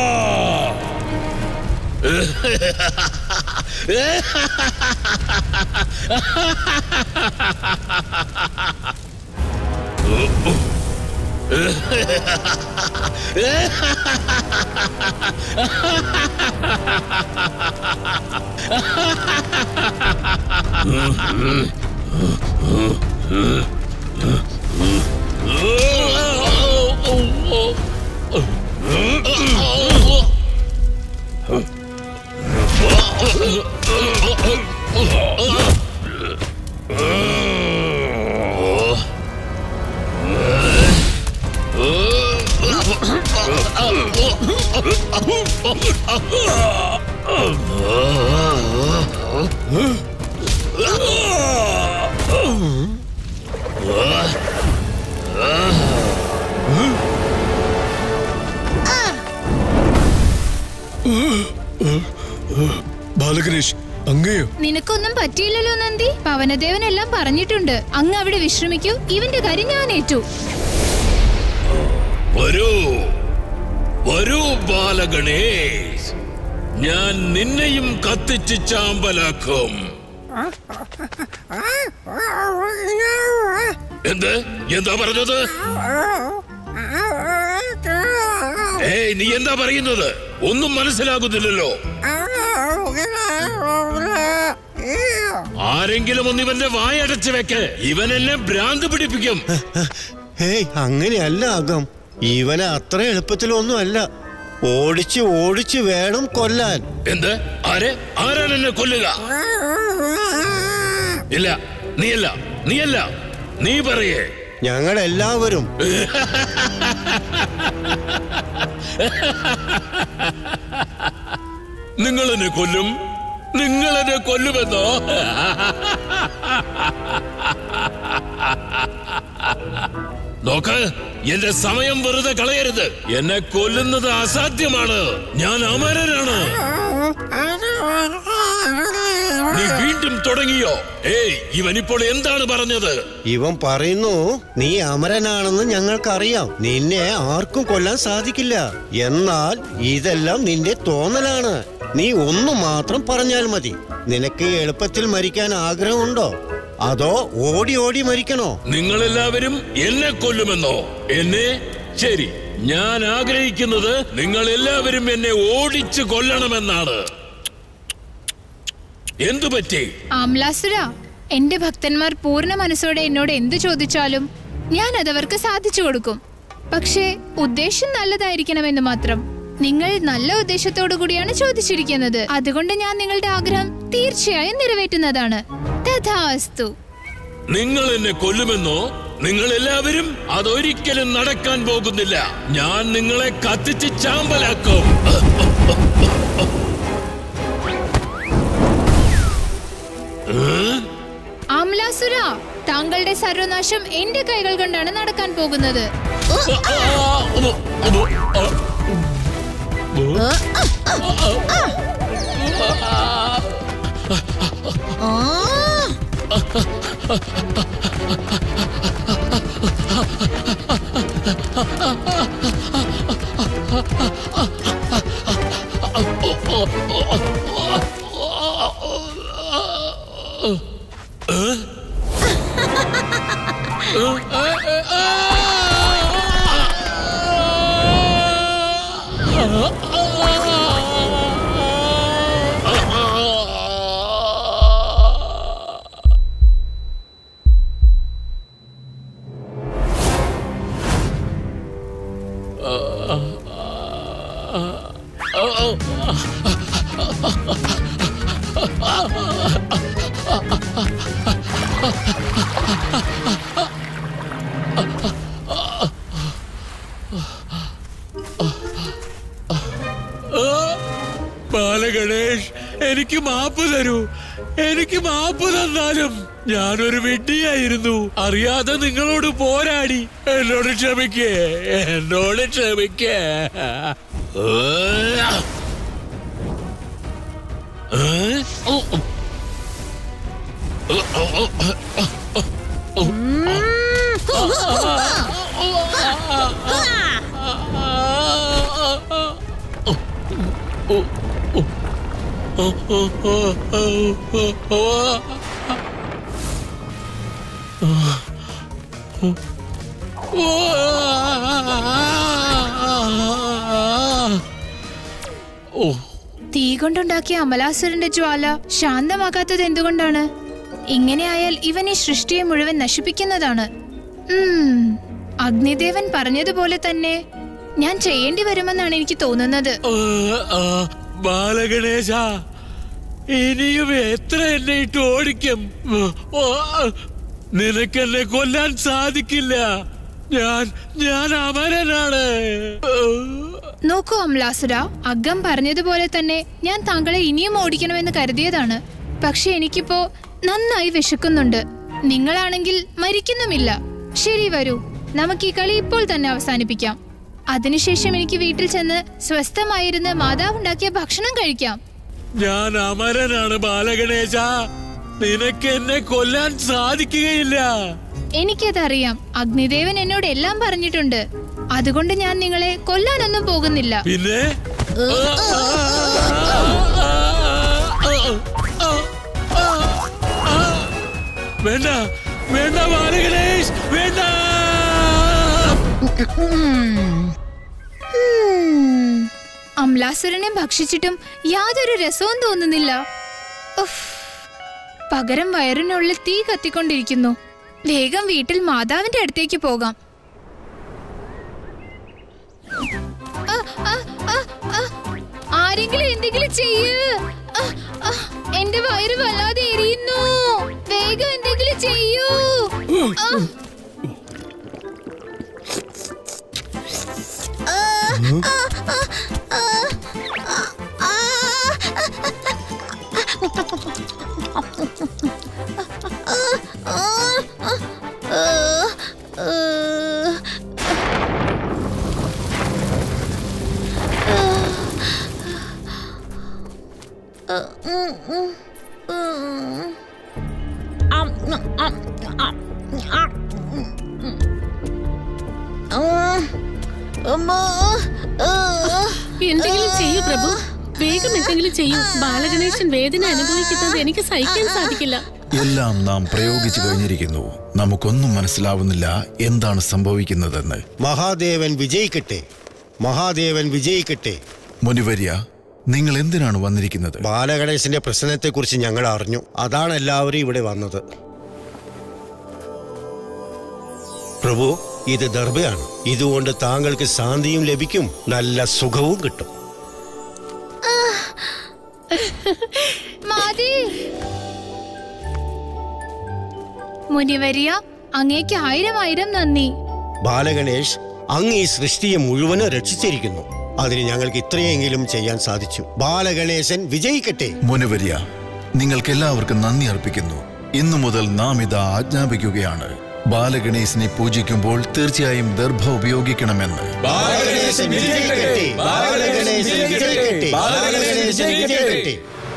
Speaker 5: ബാലഗണേഷ് അങ്ങയോ
Speaker 1: നിനക്കൊന്നും പറ്റിയില്ലല്ലോ നന്ദി പവനദേവൻ എല്ലാം പറഞ്ഞിട്ടുണ്ട് അങ്ങ് അവിടെ വിശ്രമിക്കൂ ഇവന്റെ കാര്യം ഞാൻ ഏറ്റു
Speaker 9: വരൂ വരൂ ബാലഗണേഷ് ഞാൻ നിന്നെയും കത്തിച്ച് ചാമ്പലാക്കും എന്ത് എന്താ പറഞ്ഞത് ഏയ് നീ എന്താ പറയുന്നത് ഒന്നും മനസ്സിലാകുന്നില്ലല്ലോ ആരെങ്കിലും ഒന്ന് ഇവന്റെ വായടച്ച് വെക്ക് ഇവൻ എന്നെ ഭ്രാന്ത് പിടിപ്പിക്കും
Speaker 6: ഹേയ് അങ്ങനെയല്ല അകം ഇവനെ അത്ര എളുപ്പത്തിലൊന്നും അല്ല ഓടിച്ച് ഓടിച്ച് വേണം കൊല്ലാൻ
Speaker 9: എന്ത് ആരെ ആരാണ് എന്നെ കൊല്ലുക ഇല്ല നീയല്ല നീയല്ല നീ പറയേ
Speaker 6: ഞങ്ങളെല്ലാവരും
Speaker 9: നിങ്ങൾ എന്നെ കൊല്ലും നിങ്ങൾ എന്നെ കൊല്ലുമെന്നോ നോക്ക് എന്റെ സമയം വെറുതെ കളയരുത് എന്നെ കൊല്ലുന്നത് അസാധ്യമാണ് ഞാൻ അമരനാണ് നീ വീണ്ടും തുടങ്ങിയോ ഏയ് ഇവൻ ഇപ്പോൾ എന്താണ് പറഞ്ഞത്
Speaker 6: ഇവൻ പറയുന്നു നീ അമരനാണെന്ന് ഞങ്ങൾക്കറിയാം നിന്നെ ആർക്കും കൊല്ലാൻ സാധിക്കില്ല എന്നാൽ ഇതെല്ലാം നിന്റെ തോന്നലാണ് നീ ഒന്നു മാത്രം പറഞ്ഞാൽ മതി നിനക്ക് എളുപ്പത്തിൽ മരിക്കാൻ ആഗ്രഹമുണ്ടോ അതോ ഓടി ഓടി മരിക്കണോ
Speaker 9: നിങ്ങൾ എല്ലാവരും എന്നെ കൊല്ലുമെന്നോ എന്നെ ശരി ഞാൻ ആഗ്രഹിക്കുന്നത് നിങ്ങൾ എല്ലാവരും എന്നെ ഓടിച്ചു കൊല്ലണമെന്നാണ് എന്തു പറ്റി
Speaker 1: ആംലാസുര എന്റെ ഭക്തന്മാർ പൂർണ്ണ മനസ്സോടെ എന്നോട് എന്തു ചോദിച്ചാലും ഞാൻ അതവർക്ക് സാധിച്ചു കൊടുക്കും പക്ഷേ ഉദ്ദേശം നല്ലതായിരിക്കണമെന്ന് മാത്രം നിങ്ങൾ നല്ല ഉദ്ദേശത്തോടു കൂടിയാണ് ചോദിച്ചിരിക്കുന്നത് അതുകൊണ്ട് ഞാൻ നിങ്ങളുടെ ആഗ്രഹം തീർച്ചയായും നിറവേറ്റുന്നതാണ് തഥാസ്തു
Speaker 9: നിങ്ങൾ എന്നെ കൊല്ലുമെന്നോ നിങ്ങൾ എല്ലാവരും അതൊരിക്കലും നടക്കാൻ പോകുന്നില്ല ഞാൻ നിങ്ങളെ കത്തിച്ച് ചാമ്പലാക്കും
Speaker 1: ആംലാസുര താങ്കളുടെ സർവനാശം എന്റെ കൈകൾ കൊണ്ടാണ് നടക്കാൻ പോകുന്നത്
Speaker 10: ബാലഗണേഷ് എനിക്ക് മാപ്പ് തരൂ എനിക്ക് മാപ്പ് തന്നാലും ഞാനൊരു വിഡ്ഢിയായിരുന്നു അറിയാതെ നിങ്ങളോട് പോരാടി എന്നോട് ക്ഷമിക്കേ എന്നോട് ക്ഷമിക്കേ ഏ? ഓ, ഓ. ഓ
Speaker 1: തീ കൊണ്ടുണ്ടാക്കിയ അമലാസുരന്റെ ജ്വാല ശാന്തമാകാത്തത് എന്തുകൊണ്ടാണ് ഇങ്ങനെയായാൽ ഇവൻ ഈ സൃഷ്ടിയെ മുഴുവൻ നശിപ്പിക്കുന്നതാണ് ഉം, അഗ്നിദേവൻ പറഞ്ഞതുപോലെ തന്നെ ഞാൻ ചെയ്യേണ്ടി വരുമെന്നാണ് എനിക്ക് തോന്നുന്നത്
Speaker 10: ആ, ആ, ബാലഗണേശ ഇനിയും എത്ര എന്നെ ഇട്ട് ഓടിക്കും ഓ, നിനക്കെന്നെ കൊല്ലാൻ സാധിക്കില്ല ഞാൻ ഞാൻ അമരനാണ്
Speaker 1: നോക്കൂ അമലാസുര അഗ്ഗം പറഞ്ഞതുപോലെ തന്നെ ഞാൻ താങ്കളെ ഇനിയും ഓടിക്കണമെന്ന് കരുതിയതാണ് പക്ഷെ എനിക്കിപ്പോ നന്നായി വിശക്കുന്നുണ്ട് നിങ്ങളാണെങ്കിൽ മരിക്കുന്നുമില്ല ശരി വരൂ നമുക്ക് ഈ കളി ഇപ്പോൾ തന്നെ അവസാനിപ്പിക്കാം അതിനുശേഷം എനിക്ക് വീട്ടിൽ ചെന്ന് സ്വസ്ഥമായിരുന്ന് മാതാവുണ്ടാക്കിയ ഭക്ഷണം കഴിക്കാം
Speaker 10: ഞാൻ അമരനാണ് ബാലഗണേശ നിനക്ക് എന്നെ കൊല്ലാൻ സാധിക്കുകയില്ല
Speaker 1: എനിക്കതറിയാം അഗ്നിദേവൻ എന്നോട് എല്ലാം പറഞ്ഞിട്ടുണ്ട് അതുകൊണ്ട് ഞാൻ നിങ്ങളെ കൊല്ലാനൊന്നും പോകുന്നില്ല
Speaker 10: പിന്നെ വേണ്ട വേണ്ട ബാലഗണേഷ് വേണ്ട
Speaker 1: അംലാസുരനെ ഭക്ഷിച്ചിട്ടും യാതൊരു രസവും തോന്നുന്നില്ല ഉഫ്. പകരം വയറിനുള്ളിൽ തീ കത്തിക്കൊണ്ടിരിക്കുന്നു വേഗം വീട്ടിൽ മാതാവിന്റെ അടുത്തേക്ക് പോകാം ആ, ആ, ആ, ആ. ആരെങ്കിലും എന്തെങ്കിലും ചെയ്യ് ആ, ആ, എന്റെ വയറ് വല്ലാതെ എരിയുന്നു വേഗം എന്തെങ്കിലും ചെയ്യൂ ആ.
Speaker 2: എന്തെങ്കിലും ചെയ്യൂ പ്രഭു വേഗം എന്തെങ്കിലും ചെയ്യൂ ബാലഗണേശൻ വേദന അനുഭവിക്കുന്നത് എനിക്ക് സഹിക്കാൻ സാധിക്കില്ല
Speaker 7: എല്ലാം നാം പ്രയോഗിച്ചു കഴിഞ്ഞിരിക്കുന്നു നമുക്കൊന്നും മനസ്സിലാവുന്നില്ല എന്താണ് സംഭവിക്കുന്നതെന്ന്
Speaker 6: മഹാദേവൻ വിജയിക്കട്ടെ മഹാദേവൻ വിജയിക്കട്ടെ
Speaker 7: മുനിവര്യ നിങ്ങൾ എന്തിനാണ് വന്നിരിക്കുന്നത്
Speaker 6: ബാലഗണേശന്റെ പ്രശ്നത്തെക്കുറിച്ച് ഞങ്ങൾ അറിഞ്ഞു അതാണ് എല്ലാവരും ഇവിടെ വന്നത് പ്രഭു ഇത് ദർഭയാണ് ഇതുകൊണ്ട് താങ്കൾക്ക് ശാന്തിയും ലഭിക്കും നല്ല സുഖവും കിട്ടും
Speaker 1: മാതി മുനിവരിയ അങ്ങേക്ക് ആയിരം ആയിരം നന്ദി
Speaker 6: ബാലഗണേഷ് അങ്ങ് ഈ സൃഷ്ടിയെ മുഴുവനും രക്ഷിച്ചിരിക്കുന്നു അതിന് ഞങ്ങൾക്ക് ഇത്രയെങ്കിലും ചെയ്യാൻ സാധിച്ചു ബാലഗണേശൻ വിജയിക്കട്ടെ
Speaker 7: മുനിവര്യ നിങ്ങൾക്ക് എല്ലാവർക്കും നന്ദി അർപ്പിക്കുന്നു ഇന്നു മുതൽ നാം ഇത് ആജ്ഞാപിക്കുകയാണ് ബാലഗണേശനെ പൂജിക്കുമ്പോൾ തീർച്ചയായും ദർഭ ഉപയോഗിക്കണമെന്ന്
Speaker 6: ബാലഗണേശൻ വിജയിക്കട്ടെ ബാലഗണേശൻ വിജയിക്കട്ടെ ബാലഗണേശൻ വിജയിക്കട്ടെ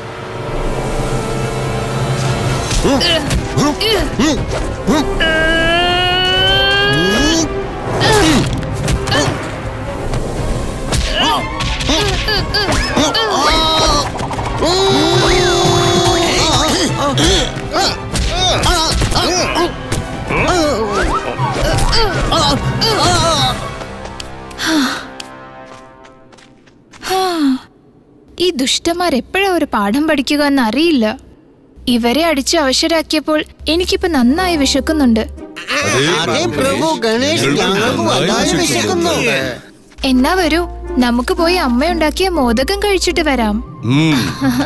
Speaker 1: ഈ ദുഷ്ടന്മാർ എപ്പോഴാ ഒരു പാഠം പഠിക്കുക എന്ന് അറിയില്ല ഇവരെ അടിച്ച് അവശരാക്കിയപ്പോൾ എനിക്കിപ്പോ നന്നായി വിശക്കുന്നുണ്ട്
Speaker 11: അതെ പ്രഭു ഗണേഷ് ഞങ്ങൾക്ക് വല്ലാതെ വിശക്കുന്നു
Speaker 1: എന്നാ വരൂ നമുക്ക് പോയി അമ്മയുണ്ടാക്കിയ മോദകം കഴിച്ചിട്ട് വരാം
Speaker 5: ഉം.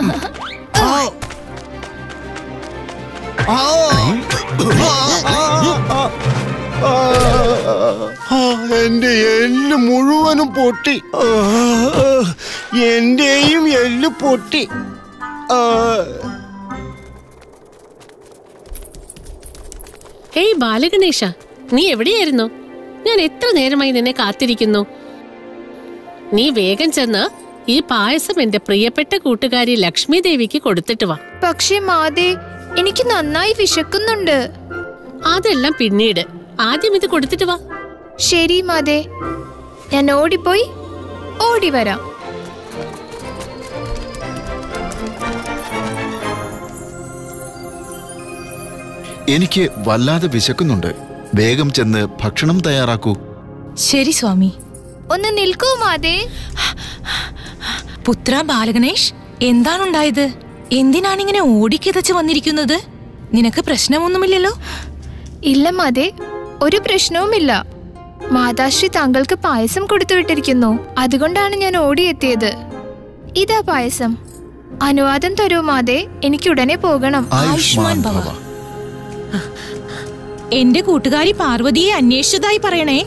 Speaker 6: ആ, എന്റെ എല്ല് മുഴുവനും പൊട്ടി ആ, എന്റെയും എല്ല് പൊട്ടി ആ,
Speaker 2: ഹേയ് ബാലഗണേശ നീ എവിടെയായിരുന്നു ഞാൻ എത്ര നേരമായി നിന്നെ കാത്തിരിക്കുന്നു നീ വേഗം ചെന്ന് ഈ പായസം എന്റെ പ്രിയപ്പെട്ട കൂട്ടുകാരി ലക്ഷ്മി ദേവിക്ക് കൊടുത്തിട്ട് വാ
Speaker 1: പക്ഷേ മാതേ എനിക്ക് നന്നായി വിശക്കുന്നുണ്ട്
Speaker 2: അതെല്ലാം പിന്നീട് ആദ്യം ഇത് കൊടുത്തിട്ട് വാ
Speaker 1: ശരി മാതേ ഞാൻ ഓടിപ്പോയി ഓടി വരാം
Speaker 7: എനിക്ക് വല്ലാതെ വിശക്കുന്നുണ്ട് വേഗം ചെന്ന് ഭക്ഷണം തയ്യാറാക്കൂ
Speaker 11: ശരി സ്വാമി
Speaker 1: ഒന്ന് നിൽക്കൂ മാതേ
Speaker 11: പുത്ര ബാലഗണേഷ് എന്താണുണ്ടായത് എന്തിനാണിങ്ങനെ ഓടിക്കിതച്ച് വന്നിരിക്കുന്നത് നിനക്ക് പ്രശ്നമൊന്നുമില്ലല്ലോ
Speaker 1: ഇല്ല മാതേ ഒരു പ്രശ്നവുമില്ല മാതാശ്രീ താങ്കൾക്ക് പായസം കൊടുത്തു വിട്ടിരിക്കുന്നു അതുകൊണ്ടാണ് ഞാൻ ഓടിയെത്തിയത് ഇതാ പായസം അനുവാദം തരൂ മാതേ എനിക്ക് ഉടനെ പോകണം
Speaker 11: ആയുഷ്മാൻ ഭവ എന്റെ കൂട്ടുകാരി പാർവതിയെ അന്വേഷിച്ചതായി പറയണേ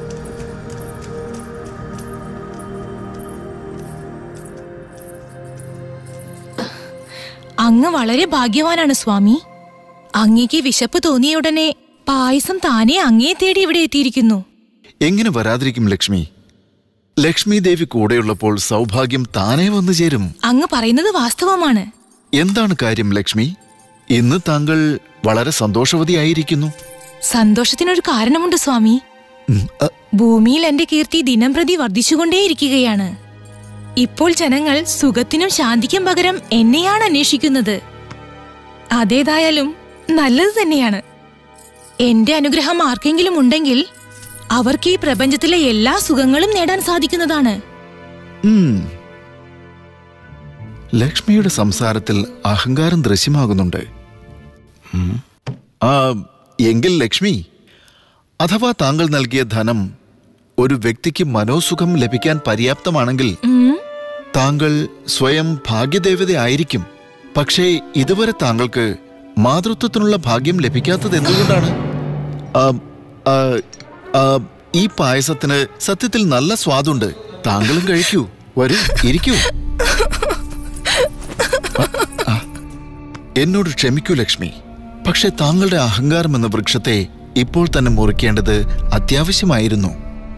Speaker 11: അങ്ങ് വളരെ ഭാഗ്യവാനാണ് സ്വാമി അങ്ങേക്ക് വിശപ്പ് തോന്നിയ ഉടനെ പായസം താനെ അങ്ങേ തേടി ഇവിടെ എത്തിയിരിക്കുന്നു
Speaker 7: എങ്ങനെ വരാതിരിക്കും ലക്ഷ്മി ലക്ഷ്മി ദേവി കൂടെയുള്ളപ്പോൾ സൗഭാഗ്യം താനേ വന്നു ചേരും
Speaker 11: അങ്ങ് പറയുന്നത് വാസ്തവമാണ്
Speaker 7: എന്താണ് കാര്യം ലക്ഷ്മി ഇന്ന് താങ്കൾ വളരെ സന്തോഷവതിയായിരിക്കുന്നു
Speaker 11: സന്തോഷത്തിനൊരു കാരണമുണ്ട് സ്വാമി
Speaker 7: ഉം, അ,
Speaker 11: ഭൂമിയിൽ എന്റെ കീർത്തി ദിനം പ്രതി വർദ്ധിച്ചുകൊണ്ടേയിരിക്കുകയാണ് ഇപ്പോൾ ജനങ്ങൾ സുഖത്തിനും ശാന്തിക്കും പകരം എന്നെയാണ് അന്വേഷിക്കുന്നത് അതേതായാലും നല്ലത് തന്നെയാണ് എന്റെ അനുഗ്രഹം ആർക്കെങ്കിലും ഉണ്ടെങ്കിൽ അവർക്ക് ഈ പ്രപഞ്ചത്തിലെ എല്ലാ സുഖങ്ങളും നേടാൻ സാധിക്കുന്നതാണ്
Speaker 7: ഉം. ലക്ഷ്മിയുടെ സംസാരത്തിൽ അഹങ്കാരം ദൃശ്യമാകുന്നുണ്ട് ഉം. ആ എങ്കിൽ ലക്ഷ്മി അഥവാ താങ്കൾ നൽകിയ ധനം ഒരു വ്യക്തിക്ക് മനോസുഖം ലഭിക്കാൻ പര്യാപ്തമാണെങ്കിൽ
Speaker 11: ഉം,
Speaker 7: താങ്കൾ സ്വയം ഭാഗ്യദേവതയായിരിക്കും പക്ഷേ ഇതുവരെ താങ്കൾക്ക് മാതൃത്വത്തിനുള്ള ഭാഗ്യം ലഭിക്കാത്തത് എന്തുകൊണ്ടാണ് ആ, ആ, ആ, ഈ പായസത്തിന് സത്യത്തിൽ നല്ല സ്വാദുണ്ട് താങ്കളും കഴിക്കൂ വരൂ ഇരിക്കൂ ആ, എന്നോട് ക്ഷമിക്കൂ ലക്ഷ്മി പക്ഷെ താങ്കളുടെ അഹങ്കാരം എന്ന വൃക്ഷത്തെ ഇപ്പോൾ തന്നെ മുറിക്കേണ്ടത് അത്യാവശ്യമായിരുന്നു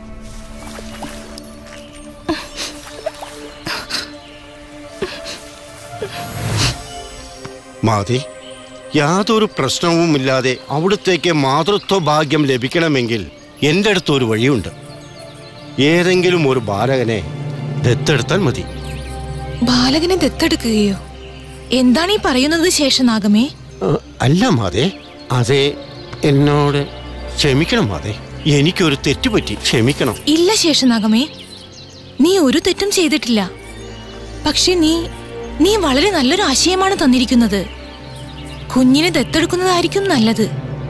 Speaker 6: മാതി യാതൊരു പ്രശ്നവുമില്ലാതെ അവിടുത്തേക്ക് മാതൃത്വ ഭാഗ്യം ലഭിക്കണമെങ്കിൽ എൻ്റെ അടുത്ത് ഒരു വഴിയുണ്ട് ഏതെങ്കിലും ഒരു ബാലകനെ ദത്തെടുത്താൽ മതി
Speaker 11: ബാലകനെ ദത്തെടുക്കുകയോ എന്താണ് ഈ പറയുന്നത് ശേഷനാഗമേ
Speaker 6: ആ, അല്ല മാതേ അതെ എന്നോട് ക്ഷമിക്കണം മാതേ എനിക്കൊരു തെറ്റുപറ്റി ക്ഷമിക്കണം
Speaker 11: ഇല്ല ശേഷനാഗമേ നീ ഒരു തെറ്റും ചെയ്തിട്ടില്ല പക്ഷെ നീ നീ വളരെ നല്ലൊരു ആശയമാണ് തന്നിരിക്കുന്നത് കുഞ്ഞിനെ ദത്തെടുക്കുന്നതായിരിക്കും നല്ലത്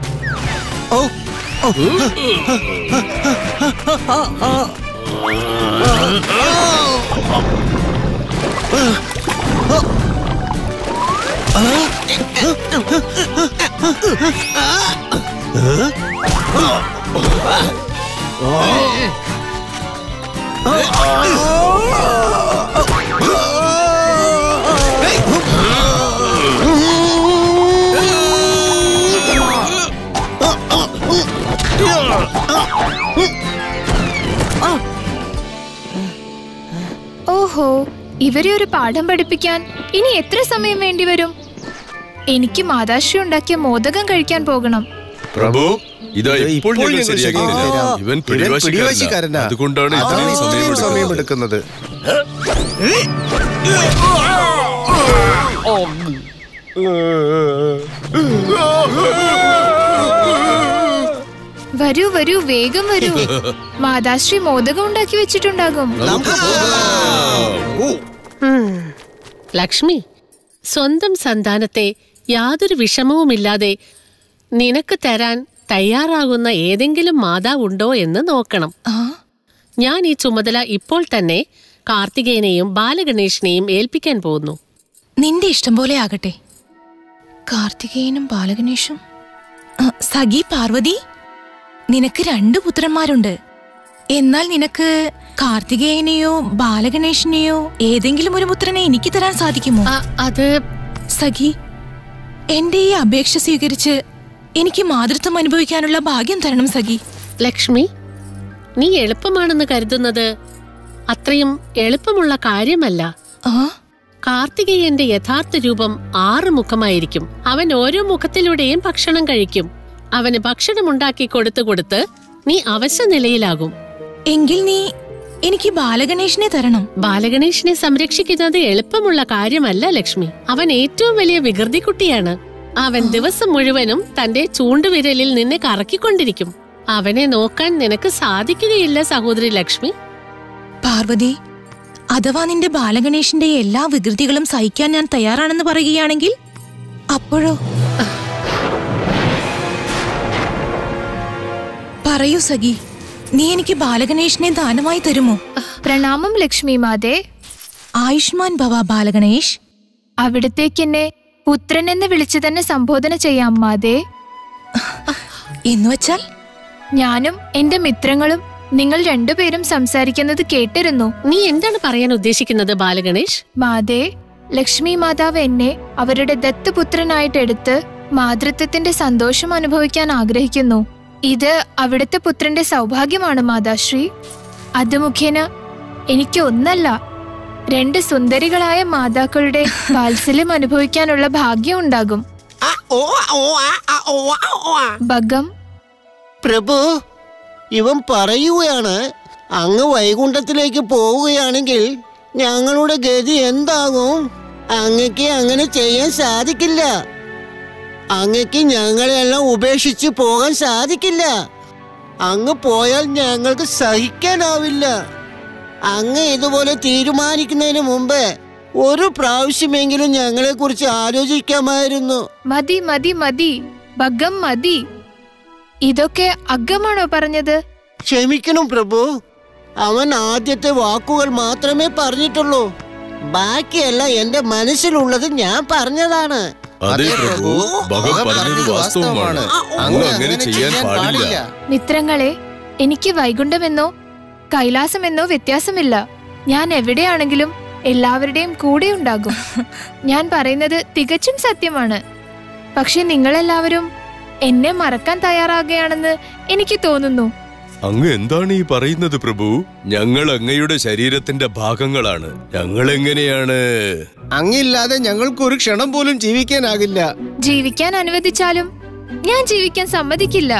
Speaker 1: ഓഹോ ഇവരെ ഒരു പാഠം പഠിപ്പിക്കാൻ ഇനി എത്ര സമയം വേണ്ടിവരും എനിക്ക് മാതാശ്രീ ഉണ്ടാക്കിയ മോദകം കഴിക്കാൻ പോകണം
Speaker 5: പ്രഭു ഇതാ ഇപ്പോൾ
Speaker 12: ഇപ്പോൾ
Speaker 5: ഞങ്ങൾ
Speaker 12: ഞങ്ങൾ
Speaker 5: ശരിയാക്കി
Speaker 12: ശരിയാക്കി
Speaker 5: തരാം.
Speaker 12: തരാം.
Speaker 5: ഇവൻ
Speaker 12: ഇവൻ
Speaker 5: പിടിവാശിക്കാരനാ
Speaker 12: പിടിവാശിക്കാരനാ.
Speaker 5: അതുകൊണ്ടാണ്
Speaker 12: അതാണ്
Speaker 5: ഇത്രയും സമയം
Speaker 12: സമയം
Speaker 5: എടുക്കുന്നത്.
Speaker 12: എടുക്കുന്നത്
Speaker 1: വരൂ വരൂ വേഗം വരൂ മാതാശ്രീ മോദകം ഉണ്ടാക്കി വെച്ചിട്ടുണ്ടാകും
Speaker 2: ലക്ഷ്മി സ്വന്തം സന്താനത്തെ യാതൊരു വിഷമവുമില്ലാതെ നിനക്ക് തരാൻ തയ്യാറാകുന്ന ഏതെങ്കിലും മാതാവുണ്ടോ എന്ന് നോക്കണം
Speaker 11: ആ
Speaker 2: ഞാൻ ഈ ചുമതല ഇപ്പോൾ തന്നെ കാർത്തികേയനെയും ബാലഗണേഷിനെയും ഏൽപ്പിക്കാൻ പോകുന്നു
Speaker 11: നിന്റെ ഇഷ്ടം പോലെ ആകട്ടെ കാർത്തികേയനും ബാലഗണേഷും ആ, സഖി പാർവതി നിനക്ക് രണ്ട് പുത്രന്മാരുണ്ട് എന്നാൽ നിനക്ക് കാർത്തികേയനെയോ ബാലഗണേഷിനെയോ ഏതെങ്കിലും ഒരു പുത്രനെ എനിക്ക് തരാൻ സാധിക്കുമോ
Speaker 2: അത്
Speaker 11: സഖി എന്റെ ഈ അപേക്ഷ സ്വീകരിച്ച് എനിക്ക് മാതൃത്വം അനുഭവിക്കാനുള്ള ഭാഗ്യം തരണം സഖി
Speaker 2: ലക്ഷ്മി നീ എളുപ്പമാണെന്ന് കരുതുന്നത് അത്രയും എളുപ്പമുള്ള കാര്യമല്ല കാർത്തികേയന്റെ യഥാർത്ഥ രൂപം ആറ് മുഖമായിരിക്കും അവൻ ഓരോ മുഖത്തിലൂടെയും ഭക്ഷണം കഴിക്കും അവന് ഭക്ഷണം ഉണ്ടാക്കി കൊടുത്തു കൊടുത്ത് നീ അവശ നിലയിലാകും
Speaker 11: എങ്കിൽ നീ എനിക്ക് ബാലഗണേഷിനെ തരണം
Speaker 2: ബാലഗണേഷിനെ സംരക്ഷിക്കുന്നത് എളുപ്പമുള്ള കാര്യമല്ല ലക്ഷ്മി അവൻ ഏറ്റവും വലിയ വികൃതി കുട്ടിയാണ് അവൻ ദിവസം മുഴുവനും തന്റെ ചൂണ്ടുവിരലിൽ നിന്നെ കറക്കിക്കൊണ്ടിരിക്കും അവനെ നോക്കാൻ നിനക്ക് സാധിക്കുകയില്ല സഹോദരി ലക്ഷ്മി
Speaker 11: പാർവതി അഥവാ നിന്റെ ബാലഗണേഷിന്റെ എല്ലാ വികൃതികളും സഹിക്കാൻ ഞാൻ തയ്യാറാണെന്ന് പറയുകയാണെങ്കിൽ അപ്പോഴോ പറയൂ സഖി നീ എനിക്ക് ബാലഗണേഷിനെ ദാനമായി തരുമോ
Speaker 1: പ്രണാമം ലക്ഷ്മി മാതേ
Speaker 11: ആയുഷ്മാൻ ഭവ ബാലഗണേഷ്
Speaker 1: അവിടത്തേക്ക് എന്നെ പുത്രൻ എന്ന് വിളിച്ചു തന്നെ സംബോധന ചെയ്യാം മാതേ
Speaker 11: എന്നുവച്ചാൽ
Speaker 1: ഞാനും എന്റെ മിത്രങ്ങളും നിങ്ങൾ രണ്ടുപേരും സംസാരിക്കുന്നത് കേട്ടിരുന്നു
Speaker 2: നീ എന്താണ് പറയാൻ ഉദ്ദേശിക്കുന്നത് ബാലഗണേഷ്
Speaker 1: മാതേ ലക്ഷ്മി മാതാവ് എന്നെ അവരുടെ ദത്തുപുത്രനായിട്ട് എടുത്ത് മാതൃത്വത്തിന്റെ സന്തോഷം അനുഭവിക്കാൻ ആഗ്രഹിക്കുന്നു ഇത് അവിടുത്തെ പുത്രന്റെ സൗഭാഗ്യമാണ് മാതാശ്രീ അത് മുഖേന എനിക്ക് ഒന്നല്ല രണ്ട് സുന്ദരികളായ മാതാക്കളുടെ വാത്സല്യം അനുഭവിക്കാനുള്ള ഭാഗ്യം ഉണ്ടാകും ഭഗം
Speaker 6: പ്രഭു ഇവൻ പറയുകയാണ് അങ്ങ് വൈകുണ്ഠത്തിലേക്ക് പോവുകയാണെങ്കിൽ ഞങ്ങളുടെ ഗതി എന്താകും അങ്ങക്ക് അങ്ങനെ ചെയ്യാൻ സാധിക്കില്ല അങ്ങക്ക് ഞങ്ങളെല്ലാം ഉപേക്ഷിച്ച് പോകാൻ സാധിക്കില്ല അങ്ങ് പോയാൽ ഞങ്ങൾക്ക് സഹിക്കാനാവില്ല അങ്ങ് ഇതുപോലെ തീരുമാനിക്കുന്നതിന് മുമ്പ് ഒരു പ്രാവശ്യമെങ്കിലും ഞങ്ങളെ കുറിച്ച് ആലോചിക്കാമായിരുന്നു
Speaker 1: മതി മതി മതി ഭഗം മതി ഇതൊക്കെ അഗമാണോ പറഞ്ഞത്
Speaker 6: ക്ഷമിക്കണം പ്രഭു അവൻ ആദ്യത്തെ വാക്കുകൾ മാത്രമേ പറഞ്ഞിട്ടുള്ളൂ ബാക്കിയെല്ലാം എന്റെ മനസ്സിലുള്ളത് ഞാൻ പറഞ്ഞതാണ്
Speaker 5: അതെ പ്രഭു ഭഗം പറഞ്ഞത് വാസ്തവമാണ് അങ്ങ് അങ്ങനെ ചെയ്യാൻ പാടില്ല
Speaker 1: മിത്രങ്ങളെ എനിക്ക് വൈകുണ്ഠമെന്നോ കൈലാസമെന്നോ വ്യത്യാസമില്ല ഞാൻ എവിടെയാണെങ്കിലും എല്ലാവരുടെയും കൂടെ ഉണ്ടാകും ഞാൻ പറയുന്നത് തികച്ചും സത്യമാണ് പക്ഷെ നിങ്ങളെല്ലാവരും എന്നെ മറക്കാൻ തയ്യാറാകുകയാണെന്ന് എനിക്ക് തോന്നുന്നു
Speaker 5: അങ്ങ് എന്താണ് ഈ പറയുന്നത് പ്രഭു ഞങ്ങൾ അങ്ങയുടെ ശരീരത്തിന്റെ ഭാഗങ്ങളാണ് ഞങ്ങൾ എങ്ങനെയാണ്
Speaker 12: അങ്ങില്ലാതെ ഞങ്ങൾക്ക് ഒരു ക്ഷണം പോലും ജീവിക്കാനാകില്ല
Speaker 1: ജീവിക്കാൻ അനുവദിച്ചാലും ഞാൻ ജീവിക്കാൻ സമ്മതിക്കില്ല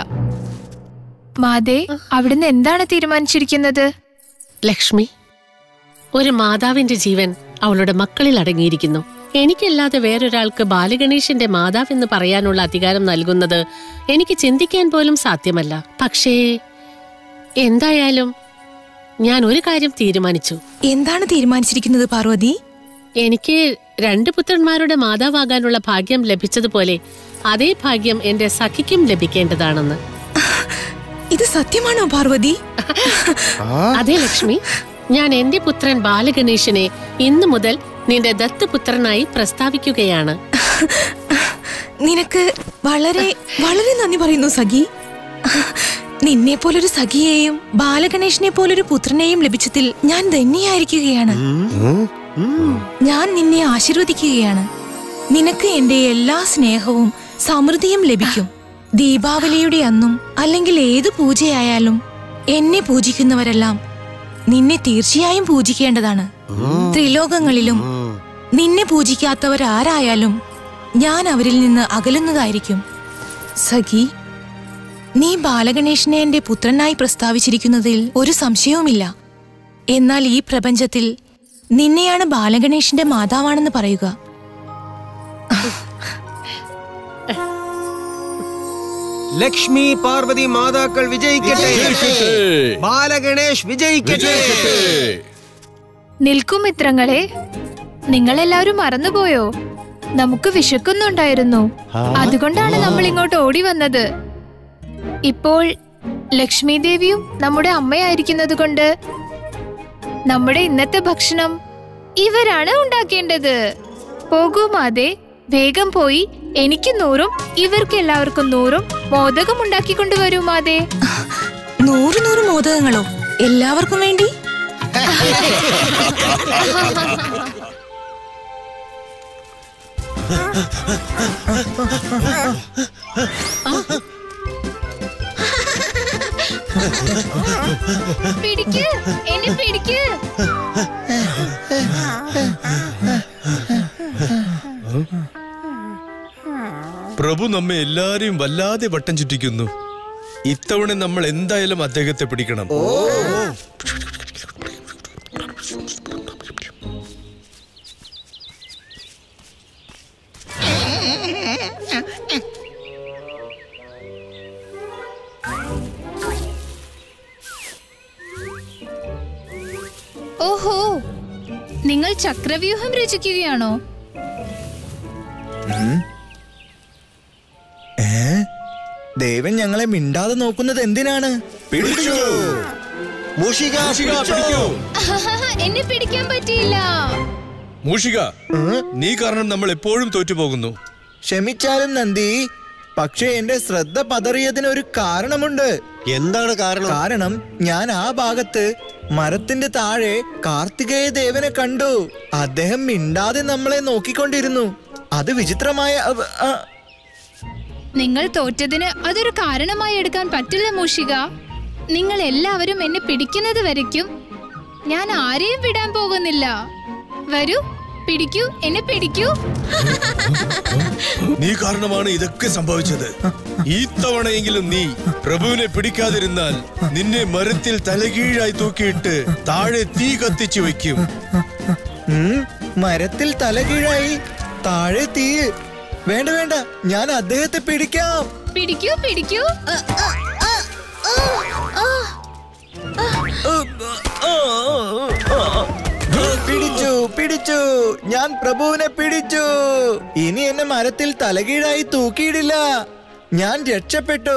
Speaker 1: മാതേ അവിടുന്ന് എന്താണ് തീരുമാനിച്ചിരിക്കുന്നത്
Speaker 2: ലക്ഷ്മി ഒരു മാതാവിന്റെ ജീവൻ അവളുടെ മക്കളിൽ അടങ്ങിയിരിക്കുന്നു എനിക്കല്ലാതെ വേറൊരാൾക്ക് ബാലഗണേശന്റെ മാതാവെന്ന് പറയാനുള്ള അധികാരം നൽകുന്നത് എനിക്ക് ചിന്തിക്കാൻ പോലും സാധ്യമല്ല പക്ഷേ എന്തായാലും ഞാൻ ഒരു കാര്യം തീരുമാനിച്ചു
Speaker 11: എന്താണ് തീരുമാനിച്ചിരിക്കുന്നത് പാർവതി
Speaker 2: എനിക്ക് രണ്ട് പുത്രന്മാരുടെ മാതാവാകാനുള്ള ഭാഗ്യം ലഭിച്ചതുപോലെ അതേ ഭാഗ്യം എന്റെ സഖിക്കും ലഭിക്കേണ്ടതാണെന്ന്
Speaker 11: ഇത് സത്യമാണോ പാർവതി
Speaker 2: അതെ ലക്ഷ്മി ഞാൻ എന്റെ പുത്രൻ ബാലഗണേശനെ ഇന്നു മുതൽ നിന്റെ ദത്തുപുത്രനായി പ്രസ്താവിക്കുകയാണ്
Speaker 11: നിനക്ക് വളരെ വളരെ നന്ദി പറയുന്നു സഖി നിന്നെ പോലൊരു സഖിയെയും ബാലഗണേഷിനെ പോലൊരു പുത്രനെയും ലഭിച്ചതിൽ ഞാൻ ധന്യായിരിക്കുകയാണ് ഞാൻ നിന്നെ ആശീർവദിക്കുകയാണ് നിനക്ക് എന്റെ എല്ലാ സ്നേഹവും സമൃദ്ധിയും ലഭിക്കും ദീപാവലിയുടെ അന്നും അല്ലെങ്കിൽ ഏത് പൂജയായാലും എന്നെ പൂജിക്കുന്നവരെല്ലാം നിന്നെ തീർച്ചയായും പൂജിക്കേണ്ടതാണ് ത്രിലോകങ്ങളിലും നിന്നെ പൂജിക്കാത്തവരാരായാലും ഞാൻ അവരിൽ നിന്ന് അകലുന്നതായിരിക്കും സഖി നീ ബാലഗണേഷിനെ എന്റെ പുത്രനായി പ്രസ്താവിച്ചിരിക്കുന്നതിൽ ഒരു സംശയവുമില്ല എന്നാൽ ഈ പ്രപഞ്ചത്തിൽ നിന്നെയാണ് ബാലഗണേഷിന്റെ മാതാവാണെന്ന് പറയുക
Speaker 12: ലക്ഷ്മി പാർവതി മാതാക്കൾ വിജയിക്കട്ടെ
Speaker 5: വിജയിക്കട്ടെ.
Speaker 12: ബാലഗണേഷ് വിജയിക്കട്ടെ
Speaker 1: നിൽക്കും മിത്രങ്ങളെ നിങ്ങളെല്ലാവരും മറന്നുപോയോ നമുക്ക് വിശക്കുന്നുണ്ടായിരുന്നു അതുകൊണ്ടാണ് നമ്മൾ ഇങ്ങോട്ട് ഓടി വന്നത് ഇപ്പോൾ ലക്ഷ്മി ദേവിയും നമ്മുടെ അമ്മയായിരിക്കുന്നത് കൊണ്ട് നമ്മുടെ ഇന്നത്തെ ഭക്ഷണം ഇവരാണ് ഉണ്ടാക്കേണ്ടത് പോകൂ മാതേ വേഗം പോയി എനിക്ക് നൂറും ഇവർക്ക് എല്ലാവർക്കും നൂറും മോദകം ഉണ്ടാക്കിക്കൊണ്ടുവരൂ മാതേ
Speaker 11: നൂറ് നൂറ് മോദകങ്ങളോ എല്ലാവർക്കും വേണ്ടി
Speaker 1: പിടിക്ക് എന്നെ പിടിക്ക്
Speaker 5: പ്രഭു നമ്മെ എല്ലാരെയും വല്ലാതെ വട്ടം ചുറ്റിക്കുന്നു ഇത്തവണ നമ്മൾ എന്തായാലും അദ്ദേഹത്തെ പിടിക്കണം
Speaker 1: ഓഹോ നിങ്ങൾ ചക്രവ്യൂഹം രചിക്കുകയാണോ
Speaker 4: ഉം. ഏ ദേവൻ ഞങ്ങളെ മിണ്ടാതെ നോക്കുന്നത് എന്തിനാണ് പിടിച്ചു
Speaker 6: മൂഷിക
Speaker 5: പിടിക്കൂ.
Speaker 1: എന്നെ പിടിക്കാൻ പറ്റിയില്ല
Speaker 5: മൂഷിക നീ കാരണം നമ്മൾ എപ്പോഴും തോറ്റുപോകുന്നു
Speaker 4: ക്ഷമിച്ചാലും നന്ദി പക്ഷേ എന്റെ ശ്രദ്ധ പതറിയതിന് ഒരു കാരണമുണ്ട്
Speaker 6: എന്താണ് കാരണം
Speaker 4: കാരണം ഞാൻ ആ ഭാഗത്ത് മരത്തിന്റെ താഴെ കാർത്തികേയ ദേവനെ കണ്ടു അദ്ദേഹം മിണ്ടാതെ നമ്മളെ നോക്കിക്കൊണ്ടിരുന്നു അത് വിചിത്രമായ അവ- ആ,
Speaker 1: നിങ്ങൾ തോറ്റതിന് അതൊരു കാരണമായി എടുക്കാൻ പറ്റില്ല മൂഷിക നിങ്ങൾ എല്ലാവരും എന്നെ പിടിക്കുന്നത് വരയ്ക്കും ഞാൻ ആരെയും വിടാൻ പോകുന്നില്ല വരൂ പിടിക്കൂ എന്നെ പിടിക്കൂ
Speaker 5: നീ കാരണമാണ് ഇതൊക്കെ സംഭവിച്ചത് ഈ തവണയെങ്കിലും നീ പ്രഭുവിനെ പിടിക്കാതിരുന്നാൽ നിന്നെ മരത്തിൽ തലകീഴായി തൂക്കിയിട്ട് താഴെ തീ കത്തിച്ചു വെക്കും
Speaker 4: ഉം, മരത്തിൽ തലകീഴായി താഴെ തീ വേണ്ട വേണ്ട ഞാൻ അദ്ദേഹത്തെ പിടിക്കാം
Speaker 1: പിടിക്കൂ പിടിക്കൂ
Speaker 4: പിടിച്ചു പിടിച്ചു ഞാൻ പ്രഭുവിനെ പിടിച്ചു ഇനി എന്നെ മരത്തിൽ തലകീഴായി തൂക്കിയിടില്ല ഞാൻ രക്ഷപ്പെട്ടു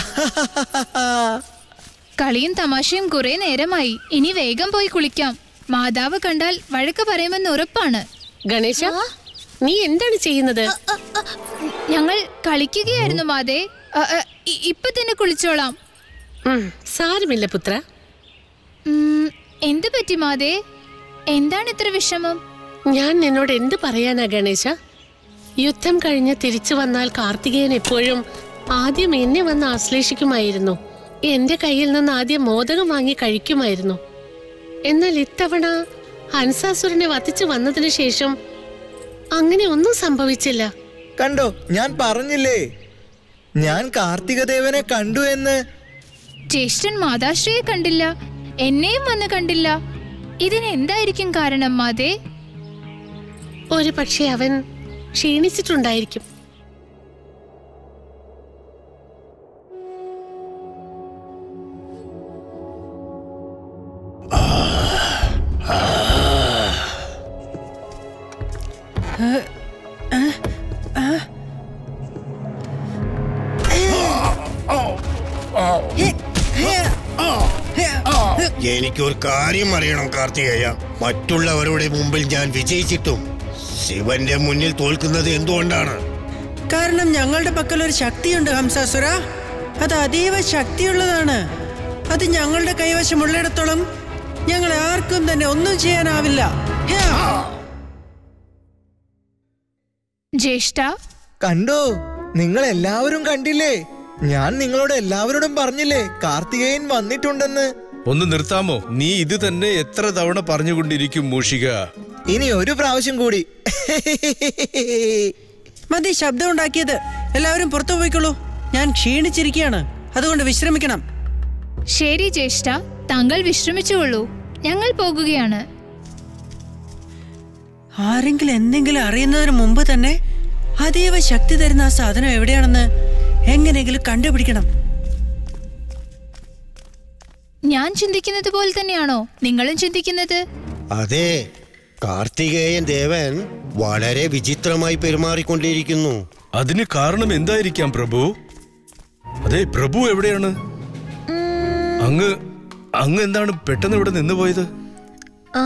Speaker 1: കളിയും തമാശയും കുറെ നേരമായി ഇനി വേഗം പോയി കുളിക്കാം മാതാവ് കണ്ടാൽ വഴക്ക് പറയുമെന്ന് ഉറപ്പാണ്
Speaker 2: ഗണേശ നീ എന്താണ് ചെയ്യുന്നത്
Speaker 1: ഞങ്ങൾ കളിക്കുകയായിരുന്നു മാതേ അ, അ, ഇ- ഇപ്പൊ തന്നെ കുളിച്ചോളാം
Speaker 2: ഉം, സാരമില്ല പുത്ര
Speaker 1: ഉം, എന്ത് പറ്റി മാതേ എന്താണ് ഇത്ര വിഷമം
Speaker 2: ഞാൻ നിന്നോട് എന്ത് പറയാനാ ഗണേശ യുദ്ധം കഴിഞ്ഞ് തിരിച്ചു വന്നാൽ കാർത്തികേയൻ എപ്പോഴും ആദ്യം എന്നെ വന്ന് ആശ്ലേഷിക്കുമായിരുന്നു എന്റെ കയ്യിൽ നിന്ന് ആദ്യം മോദകം വാങ്ങി കഴിക്കുമായിരുന്നു എന്നാൽ ഇത്തവണ ഹൻസാസുരനെ വധിച്ചു വന്നതിന് ശേഷം അങ്ങനെ ഒന്നും സംഭവിച്ചില്ല
Speaker 4: കണ്ടോ ഞാൻ പറഞ്ഞില്ലേ ഞാൻ കാർത്തികദേവനെ കണ്ടു എന്ന്
Speaker 1: ജ്യേഷ്ഠൻ മാതാശ്രീയെ കണ്ടില്ല എന്നെയും വന്ന് കണ്ടില്ല ഇതിന് എന്തായിരിക്കും കാരണം മാതേ
Speaker 2: ഒരു പക്ഷേ അവൻ ക്ഷീണിച്ചിട്ടുണ്ടായിരിക്കും
Speaker 6: എനിക്കൊരു കാര്യം അറിയണം കാർത്തികേയ മറ്റുള്ളവരുടെ മുമ്പിൽ ഞാൻ വിജയിച്ചിട്ടും ശിവന്റെ മുന്നിൽ തോൽക്കുന്നത് എന്തുകൊണ്ടാണ്
Speaker 13: കാരണം ഞങ്ങളുടെ പക്കൽ ഒരു ശക്തിയുണ്ട് ഹംസാസുര അത് അതീവ ശക്തിയുള്ളതാണ് അത് ഞങ്ങളുടെ കൈവശമുള്ളിടത്തോളം ഞങ്ങൾ ആർക്കും തന്നെ ഒന്നും ചെയ്യാനാവില്ല ഹ്യാ.
Speaker 1: ജ്യേഷ്ഠ
Speaker 4: കണ്ടോ നിങ്ങൾ എല്ലാവരും കണ്ടില്ലേ ഞാൻ നിങ്ങളോട് എല്ലാവരോടും പറഞ്ഞില്ലേ കാർത്തികേയൻ വന്നിട്ടുണ്ടെന്ന്
Speaker 5: ഒന്ന് നിർത്താമോ നീ ഇത് തന്നെ എത്ര തവണ പറഞ്ഞുകൊണ്ടിരിക്കും മൂഷിക
Speaker 4: ഇനി ഒരു പ്രാവശ്യം കൂടി
Speaker 13: മതി ശബ്ദം ഉണ്ടാക്കിയത് എല്ലാവരും പുറത്തു പോയിക്കോളൂ ഞാൻ ക്ഷീണിച്ചിരിക്കുകയാണ് അതുകൊണ്ട് വിശ്രമിക്കണം
Speaker 1: ശരി ജ്യേഷ്ഠ താങ്കൾ വിശ്രമിച്ചുകൊള്ളൂ ഞങ്ങൾ പോകുകയാണ്
Speaker 13: ആരെങ്കിലും എന്തെങ്കിലും അറിയുന്നതിന് മുമ്പ് തന്നെ അതീവ ശക്തി തരുന്ന ആ സാധനം എവിടെയാണെന്ന് എങ്ങനെയെങ്കിലും കണ്ടുപിടിക്കണം
Speaker 1: ഞാൻ ചിന്തിക്കുന്നത് പോലെ തന്നെയാണോ നിങ്ങളും ചിന്തിക്കുന്നത്
Speaker 6: അതെ കാർത്തികേയൻ ദേവൻ വളരെ വിചിത്രമായി പെരുമാറിക്കൊണ്ടിരിക്കുന്നു
Speaker 5: അതിന് കാരണം എന്തായിരിക്കാം പ്രഭു അതെ പ്രഭു എവിടെയാണ്
Speaker 1: ഉം,
Speaker 5: അങ്ങ് അങ്ങ് എന്താണ് പെട്ടെന്ന് ഇവിടെ നിന്നുപോയത്
Speaker 1: ആ,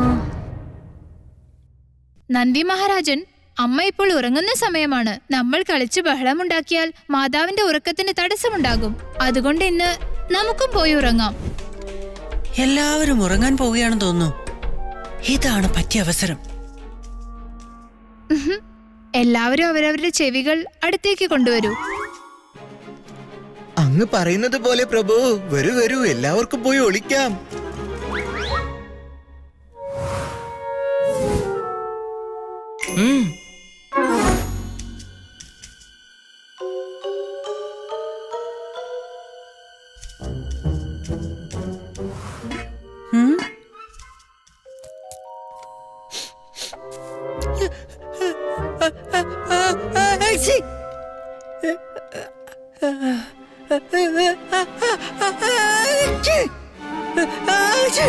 Speaker 1: നന്ദി മഹാരാജൻ അമ്മ ഇപ്പോൾ ഉറങ്ങുന്ന സമയമാണ് നമ്മൾ കളിച്ച് ബഹളമുണ്ടാക്കിയാൽ മാതാവിന്റെ ഉറക്കത്തിന് തടസ്സമുണ്ടാകും അതുകൊണ്ട് ഇന്ന് നമുക്കും പോയി ഉറങ്ങാം
Speaker 13: എല്ലാവരും ഉറങ്ങാൻ പോവുകയാണെന്ന് തോന്നുന്നു ഇതാണ് പറ്റിയ അവസരം
Speaker 1: ഉഹും. എല്ലാവരും അവരവരുടെ ചെവികൾ അടുത്തേക്ക് കൊണ്ടുവരൂ
Speaker 4: അങ്ങ് പറയുന്നത് പോലെ പ്രഭു വരൂ വരൂ എല്ലാവർക്കും പോയി ഒളിക്കാം
Speaker 13: ഉം. ഉം. ആച്ചി. ആച്ചി. ആച്ചി.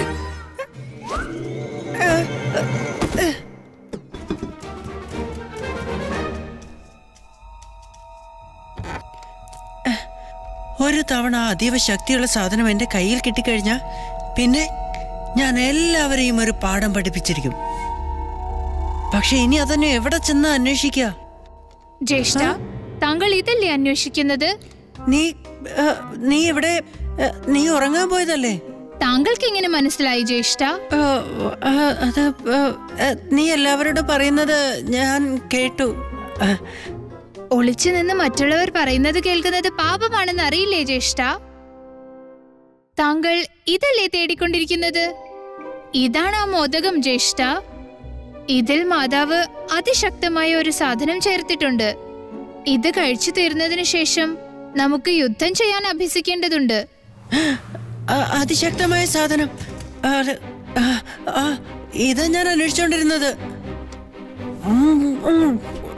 Speaker 13: ഒരു തവണ ആ അതീവ ശക്തിയുള്ള സാധനം എന്റെ കയ്യിൽ കിട്ടിക്കഴിഞ്ഞാൽ പിന്നെ ഞാൻ എല്ലാവരെയും ഒരു പാഠം പഠിപ്പിച്ചിരിക്കും പക്ഷെ ഇനി അതന്നെ എവിടെ ചെന്ന് അന്വേഷിക്കുക
Speaker 1: ജ്യേഷ്ഠ താങ്കൾ ഇതല്ലേ അന്വേഷിക്കുന്നത്
Speaker 13: നീ ആ, നീ ഇവിടെ ആ, നീ ഉറങ്ങാൻ പോയതല്ലേ
Speaker 1: താങ്കൾക്ക് എങ്ങനെ മനസ്സിലായി ജ്യേഷ്ഠ
Speaker 13: ആ, ആ, അത് ആ, ആ, നീ എല്ലാവരോടും പറയുന്നത് ഞാൻ കേട്ടു ആ,
Speaker 1: ഒളിച്ചു നിന്ന് മറ്റുള്ളവർ പറയുന്നത് കേൾക്കുന്നത് പാപമാണെന്ന് അറിയില്ലേ ജ്യേഷ്ഠ താങ്കൾ ഇതല്ലേ തേടിക്കൊണ്ടിരിക്കുന്നത് ഇതാണ് ആ മോദകം ജ്യേഷ്ഠ ഇതിൽ മാതാവ് അതിശക്തമായ ഒരു സാധനം ചേർത്തിട്ടുണ്ട് ഇത് കഴിച്ചു തീർന്നതിനു ശേഷം നമുക്ക് യുദ്ധം ചെയ്യാൻ അഭ്യസിക്കേണ്ടതുണ്ട്
Speaker 13: ആ, അതിശക്തമായ സാധനം ആ, ആ, ആ, ഇതാ ഞാൻ അന്വേഷിച്ചോണ്ടിരുന്നത് ഉം, ഉം.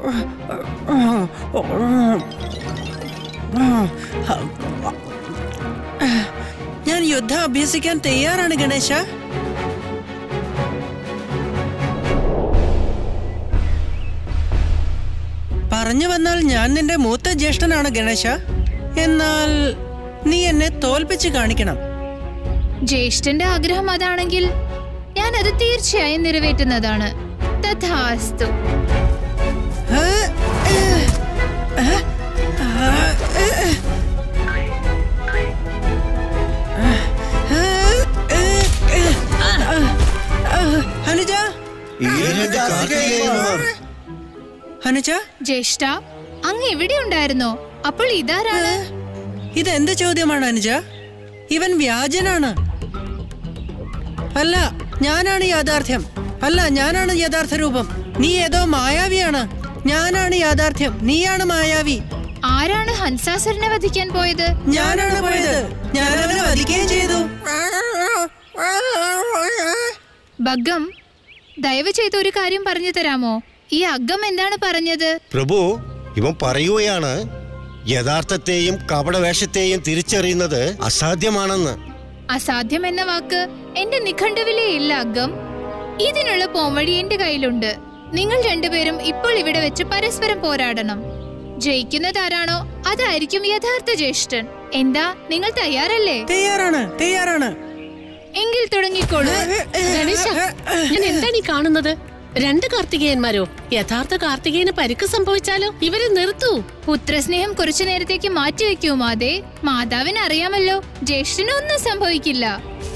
Speaker 13: ഞാൻ യുദ്ധം അഭ്യസിക്കാൻ തയ്യാറാണ് ഗണേശ പറഞ്ഞു വന്നാൽ ഞാൻ നിന്റെ മൂത്ത ജ്യേഷ്ഠനാണ് ഗണേശ എന്നാൽ നീ എന്നെ തോൽപ്പിച്ച് കാണിക്കണം
Speaker 1: ജ്യേഷ്ഠന്റെ ആഗ്രഹം അതാണെങ്കിൽ ഞാൻ അത് തീർച്ചയായും നിറവേറ്റുന്നതാണ് തഥാസ്തു
Speaker 13: ആ, ഏ, ആ, ആ, ഏ, ആ, ഏ, ഏ, ആ, ആ, അനുജ അനുജ
Speaker 1: ജ്യേഷ്ഠ അങ്ങ് എവിടെ ഉണ്ടായിരുന്നോ അപ്പോൾ ഇതാരാണ്
Speaker 13: ഇതെന്ത് ചോദ്യമാണ് അനുജ ഇവൻ വ്യാജനാണ് അല്ല ഞാനാണ് യാഥാർത്ഥ്യം അല്ല ഞാനാണ് യഥാർത്ഥ രൂപം നീ ഏതോ മായാവിയാണ് ഞാനാണ് യാഥാർത്ഥ്യം നീയാണ് മായാവി
Speaker 1: ആരാണ് ഹൻസാസുരനെ വധിക്കാൻ പോയത്
Speaker 13: ഞാനാണ് പോയത് ഞാൻ അവനെ വധിക്കുകയും ചെയ്തു
Speaker 1: ഭഗം ദയവ് ചെയ്ത് ഒരു കാര്യം പറഞ്ഞു തരാമോ ഈ അഗ്ഗം എന്താണ് പറഞ്ഞത്
Speaker 6: പ്രഭു ഇവൻ പറയുകയാണ് യഥാർത്ഥത്തെയും കപടവേഷത്തെയും തിരിച്ചറിയുന്നത് അസാധ്യമാണെന്ന്
Speaker 1: അസാധ്യം എന്ന വാക്ക് എന്റെ നിഘണ്ടുവിലേ ഇല്ല അഗ്ഗം ഇതിനുള്ള പോംവഴി എന്റെ കയ്യിലുണ്ട് നിങ്ങൾ രണ്ടുപേരും ഇപ്പോൾ ഇവിടെ വെച്ച് പരസ്പരം പോരാടണം ജയിക്കുന്നത് ആരാണോ അതായിരിക്കും യഥാർത്ഥ ജ്യേഷ്ഠൻ എന്താ നിങ്ങൾ തയ്യാറല്ലേ
Speaker 13: തയ്യാറാണ് തയ്യാറാണ്
Speaker 1: എങ്കിൽ തുടങ്ങിക്കോളൂ
Speaker 2: ഗണേശ ഞാൻ എന്താണ് ഈ കാണുന്നത് രണ്ട് കാർത്തികേയന്മാരോ യഥാർത്ഥ കാർത്തികേയന് പരിക്ക് സംഭവിച്ചാലോ ഇവരെ നിർത്തൂ
Speaker 1: പുത്രസ്നേഹം കുറച്ചു നേരത്തേക്ക് മാറ്റിവെക്കൂ മാതേ മാതാവിന് അറിയാമല്ലോ ജ്യേഷ്ഠന് ഒന്നും സംഭവിക്കില്ല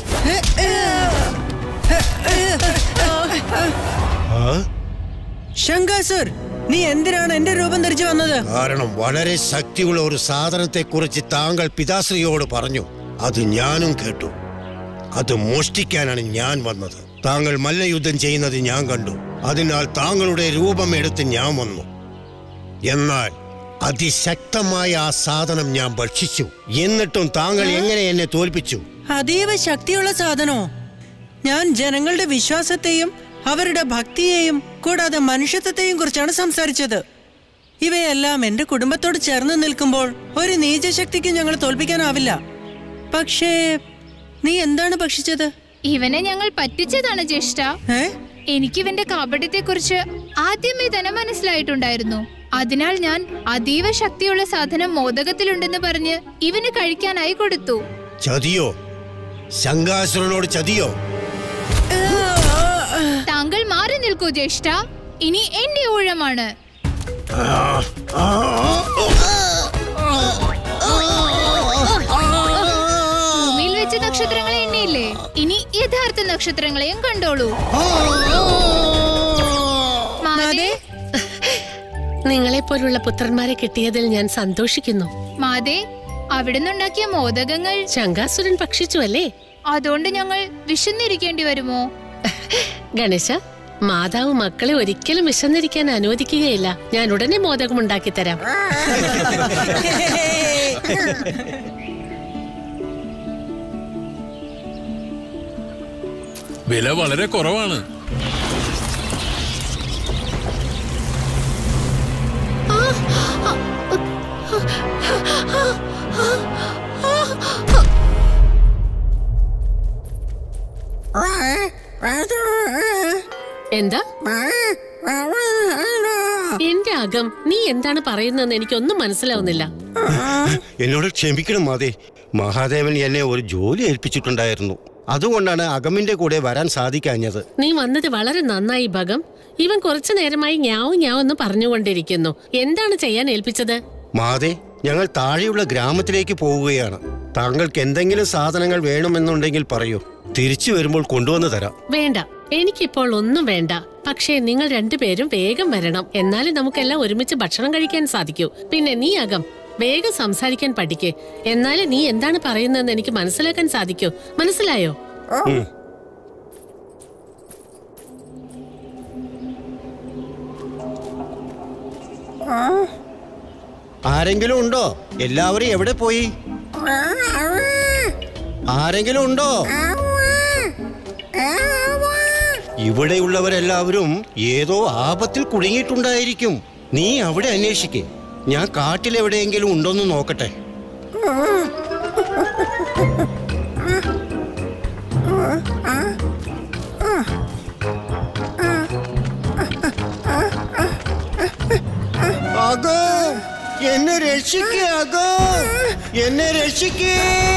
Speaker 13: ശങ്കാസുർ നീ എന്തിനാണ് എന്റെ രൂപം ധരിച്ചു വന്നത്
Speaker 6: കാരണം വളരെ ശക്തിയുള്ള ഒരു സാധനത്തെ കുറിച്ച് താങ്കൾ പിതാശ്രീയോട് പറഞ്ഞു അത് ഞാനും കേട്ടു അത് മോഷ്ടിക്കാനാണ് ഞാൻ വന്നത് താങ്കൾ മല്ലയുദ്ധം ചെയ്യുന്നത് ഞാൻ കണ്ടു അതിനാൽ താങ്കളുടെ രൂപം എടുത്ത് ഞാൻ വന്നു എന്നാൽ അതിശക്തമായ ആ സാധനം ഞാൻ ഭക്ഷിച്ചു എന്നിട്ടും താങ്കൾ എങ്ങനെ എന്നെ തോൽപ്പിച്ചു
Speaker 13: അതീവ ശക്തിയുള്ള സാധനോ ഞാൻ ജനങ്ങളുടെ വിശ്വാസത്തെയും അവരുടെ ഭക്തിയെയും കൂടാതെ മനുഷ്യത്വത്തെയും കുറിച്ചാണ് സംസാരിച്ചത് ഇവയെല്ലാം എന്റെ കുടുംബത്തോട് ചേർന്ന് നിൽക്കുമ്പോൾ ഒരു നീചശക്തിക്ക് ഞങ്ങൾ തോൽപ്പിക്കാനാവില്ല പക്ഷേ നീ എന്താണ് ഭക്ഷിച്ചത്
Speaker 1: ഇവനെ ഞങ്ങൾ പറ്റിച്ചതാണ് ജ്യേഷ്ഠ
Speaker 13: ഏ
Speaker 1: എനിക്കിവന്റെ കാപട്യത്തെ കുറിച്ച് ആദ്യമേ തന്നെ മനസ്സിലായിട്ടുണ്ടായിരുന്നു അതിനാൽ ഞാൻ അതീവ ശക്തിയുള്ള സാധനം മോദകത്തിലുണ്ടെന്ന് പറഞ്ഞ് ഇവന് കഴിക്കാനായി കൊടുത്തു
Speaker 6: ചതിയോ ശങ്കാസുരനോട് ചതിയോ
Speaker 1: താങ്കൾ മാറി നിൽക്കൂ ജ്യേഷ്ഠ ഇനി എന്റെ ഊഴമാണ് ഭൂമിയിൽ വെച്ച് നക്ഷത്രങ്ങളെ എണ്ണിയില്ലേ ഇനി യഥാർത്ഥ നക്ഷത്രങ്ങളെയും കണ്ടോളൂ മാതേ
Speaker 2: നിങ്ങളെ പോലുള്ള പുത്രന്മാരെ കിട്ടിയതിൽ ഞാൻ സന്തോഷിക്കുന്നു
Speaker 1: മാതേ അവിടുന്നുണ്ടാക്കിയ മോദകങ്ങൾ
Speaker 2: ശങ്കാസുരൻ ഭക്ഷിച്ചു അല്ലേ
Speaker 1: അതുകൊണ്ട് ഞങ്ങൾ വിശന്നിരിക്കേണ്ടി വരുമോ
Speaker 2: ഗണേശ മാതാവ് മക്കളെ ഒരിക്കലും വിശന്നിരിക്കാൻ അനുവദിക്കുകയില്ല ഞാൻ ഉടനെ മോദകം ഉണ്ടാക്കി തരാം
Speaker 10: വില വളരെ കുറവാണ്
Speaker 2: എന്താ എന്റെ അകം നീ എന്താണ് പറയുന്നതെന്ന് എനിക്കൊന്നും മനസ്സിലാവുന്നില്ല
Speaker 6: എന്നോട് ക്ഷമിക്കണം മാതേ മഹാദേവൻ എന്നെ ഒരു ജോലി ഏൽപ്പിച്ചിട്ടുണ്ടായിരുന്നു അതുകൊണ്ടാണ് അകമിന്റെ കൂടെ വരാൻ സാധിക്കാഞ്ഞത്
Speaker 2: നീ വന്നത് വളരെ നന്നായി ഭഗം ഇവൻ കുറച്ചു നേരമായി ഞാവും ഞാവും എന്ന് പറഞ്ഞുകൊണ്ടിരിക്കുന്നു എന്താണ് ചെയ്യാൻ ഏൽപ്പിച്ചത്
Speaker 6: മാതേ ഞങ്ങൾ താഴെയുള്ള ഗ്രാമത്തിലേക്ക് പോവുകയാണ് താങ്കൾക്ക് എന്തെങ്കിലും സാധനങ്ങൾ വേണമെന്നുണ്ടെങ്കിൽ പറയൂ തിരിച്ചു വരുമ്പോൾ കൊണ്ടുവന്ന് തരാം
Speaker 2: വേണ്ട എനിക്കിപ്പോൾ ഒന്നും വേണ്ട പക്ഷേ നിങ്ങൾ രണ്ടുപേരും വേഗം വരണം എന്നാലേ നമുക്കെല്ലാം ഒരുമിച്ച് ഭക്ഷണം കഴിക്കാൻ സാധിക്കൂ പിന്നെ നീ അകം വേഗം സംസാരിക്കാൻ പഠിക്കേ എന്നാലേ നീ എന്താണ് പറയുന്നതെന്ന് എനിക്ക് മനസ്സിലാക്കാൻ സാധിക്കൂ മനസ്സിലായോ
Speaker 6: ഉം. ആരെങ്കിലും ഉണ്ടോ എല്ലാവരും എവിടെ പോയി ആരെങ്കിലും ഉണ്ടോ ഇവിടെയുള്ളവരെല്ലാവരും ഏതോ ആപത്തിൽ കുടുങ്ങിയിട്ടുണ്ടായിരിക്കും നീ അവിടെ അന്വേഷിക്കേ ഞാൻ കാട്ടിലെവിടെയെങ്കിലും ഉണ്ടോന്ന് നോക്കട്ടെ അഗോ എന്നെ രക്ഷിക്കേ അഗോ എന്നെ രക്ഷിക്കേ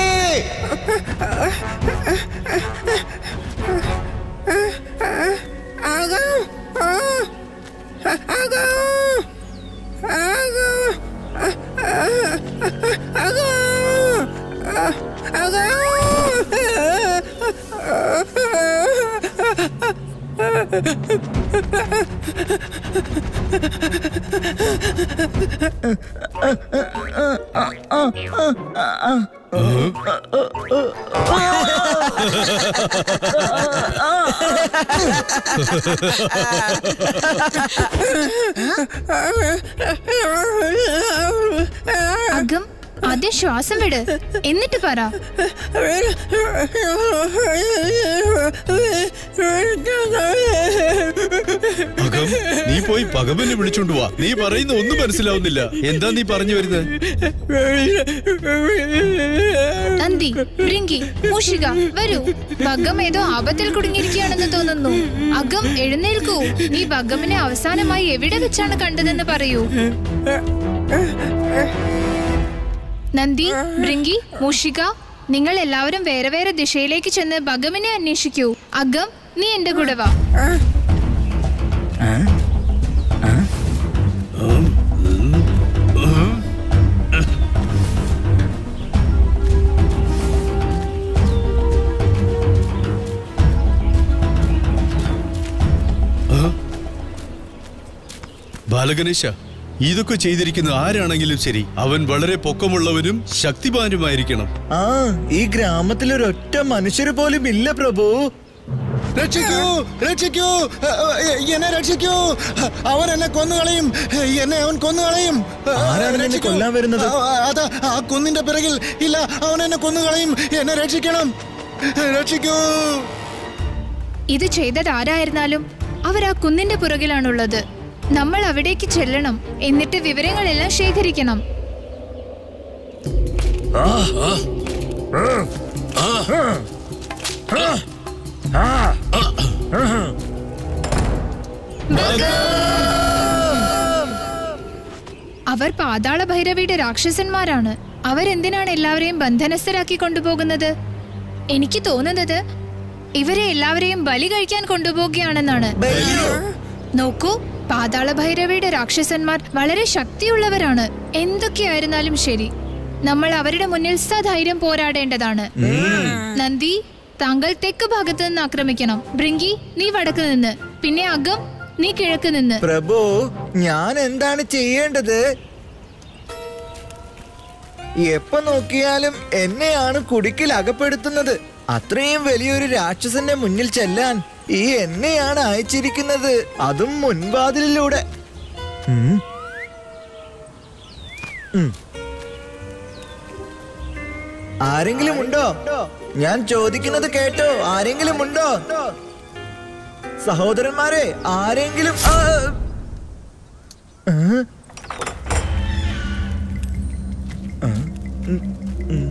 Speaker 1: അകം ആദ്യം ശ്വാസം വിട് എന്നിട്ട് പറ
Speaker 5: അകം നീ പോയി പകമനെ വിളിച്ചോണ്ട് വാ നീ പറയുന്ന ഒന്നും മനസ്സിലാവുന്നില്ല എന്താ നീ പറഞ്ഞു വരുന്നത്
Speaker 1: നന്ദി ഭൃങ്കി മൂഷിക വരൂ ഭഗം ഏതോ ആപത്തിൽ കുടുങ്ങിയിരിക്കുകയാണെന്ന് തോന്നുന്നു അകം എഴുന്നേൽക്കൂ നീ ഭഗമിനെ അവസാനമായി എവിടെ വെച്ചാണ് കണ്ടതെന്ന് പറയൂ നന്ദി ഭൃങ്കി മൂഷിക നിങ്ങൾ എല്ലാവരും വേറെ വേറെ ദിശയിലേക്ക് ചെന്ന് ഭഗമിനെ അന്വേഷിക്കൂ അകം നീ എന്റെ കൂടെ വാ
Speaker 5: ബാലഗണേശ ഇതൊക്കെ ചെയ്തിരിക്കുന്ന ആരാണെങ്കിലും ശരി അവൻ വളരെ പൊക്കമുള്ളവനും ശക്തിമാനുമായിരിക്കണം
Speaker 4: ആ ഈ ഗ്രാമത്തിൽ ഒരൊറ്റ മനുഷ്യര് പോലും ഇല്ല പ്രഭു
Speaker 5: രക്ഷിക്കൂ രക്ഷിക്കൂ എന്നെ രക്ഷിക്കൂ അവൻ എന്നെ കൊന്നുകളയും എന്നെ അവൻ കൊന്നുകളയും
Speaker 4: ആരാണ് നിന്നെ
Speaker 5: രക്ഷിക്കൂ.
Speaker 4: കൊല്ലാൻ വരുന്നത്?
Speaker 5: ആ, അതാ ആ കുന്നിന്റെ പിറകിൽ ഇല്ല അവൻ എന്നെ കൊന്നുകളയും എന്നെ രക്ഷിക്കണം രക്ഷിക്കൂ
Speaker 1: ഇത് ചെയ്തത് ആരായിരുന്നാലും അവർ ആ കുന്നിന്റെ പുറകിലാണുള്ളത് നമ്മൾ അവിടേക്ക് ചെല്ലണം എന്നിട്ട് വിവരങ്ങളെല്ലാം ശേഖരിക്കണം അവർ പാതാള ഭൈരവിയുടെ രാക്ഷസന്മാരാണ് അവരെന്തിനാണ് എല്ലാവരെയും ബന്ധനസ്ഥരാക്കി കൊണ്ടുപോകുന്നത് എനിക്ക് തോന്നുന്നത് ഇവരെ എല്ലാവരെയും ബലി കഴിക്കാൻ കൊണ്ടുപോകുകയാണെന്നാണ് നോക്കൂ പാതാള ഭൈരവിയുടെ രാക്ഷസന്മാർ വളരെ ശക്തിയുള്ളവരാണ് എന്തൊക്കെയായിരുന്നാലും ശരി നമ്മൾ അവരുടെ മുന്നിൽ സധൈര്യം പോരാടേണ്ടതാണ് നന്ദി താങ്കൾ തെക്ക് ഭാഗത്ത് നിന്ന് ആക്രമിക്കണം ബ്രിങ്കി നീ വടക്ക് നിന്ന് പിന്നെ അകം നീ കിഴക്ക് നിന്ന്
Speaker 4: പ്രഭു ഞാൻ എന്താണ് ചെയ്യേണ്ടത് എപ്പോ നോക്കിയാലും എന്നെയാണ് കുടുക്കിൽ അകപ്പെടുത്തുന്നത് അത്രയും വലിയൊരു രാക്ഷസന്റെ മുന്നിൽ ചെല്ലാൻ ഈ എന്നെയാണ് അയച്ചിരിക്കുന്നത് അതും മുൻവാതിലിലൂടെ ഉം. ഉം. ആരെങ്കിലും ഉണ്ടോ ഞാൻ ചോദിക്കുന്നത് കേട്ടോ ആരെങ്കിലും ഉണ്ടോ സഹോദരന്മാരെ ആരെങ്കിലും ആ, ആ. ആ, ഉം, ഉം.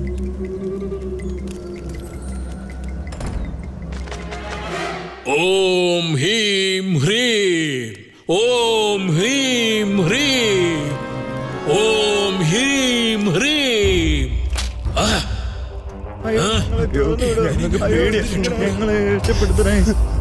Speaker 10: ഓം ഹീം ഹ്രീം ഓം ഹീം ഹ്രീം ഓം ഹീം ഹ്രീം ആ,
Speaker 4: അയ്യോ, ഞങ്ങൾക്ക് പേടിയാ. ഞങ്ങളെ രക്ഷപ്പെടുത്തണേ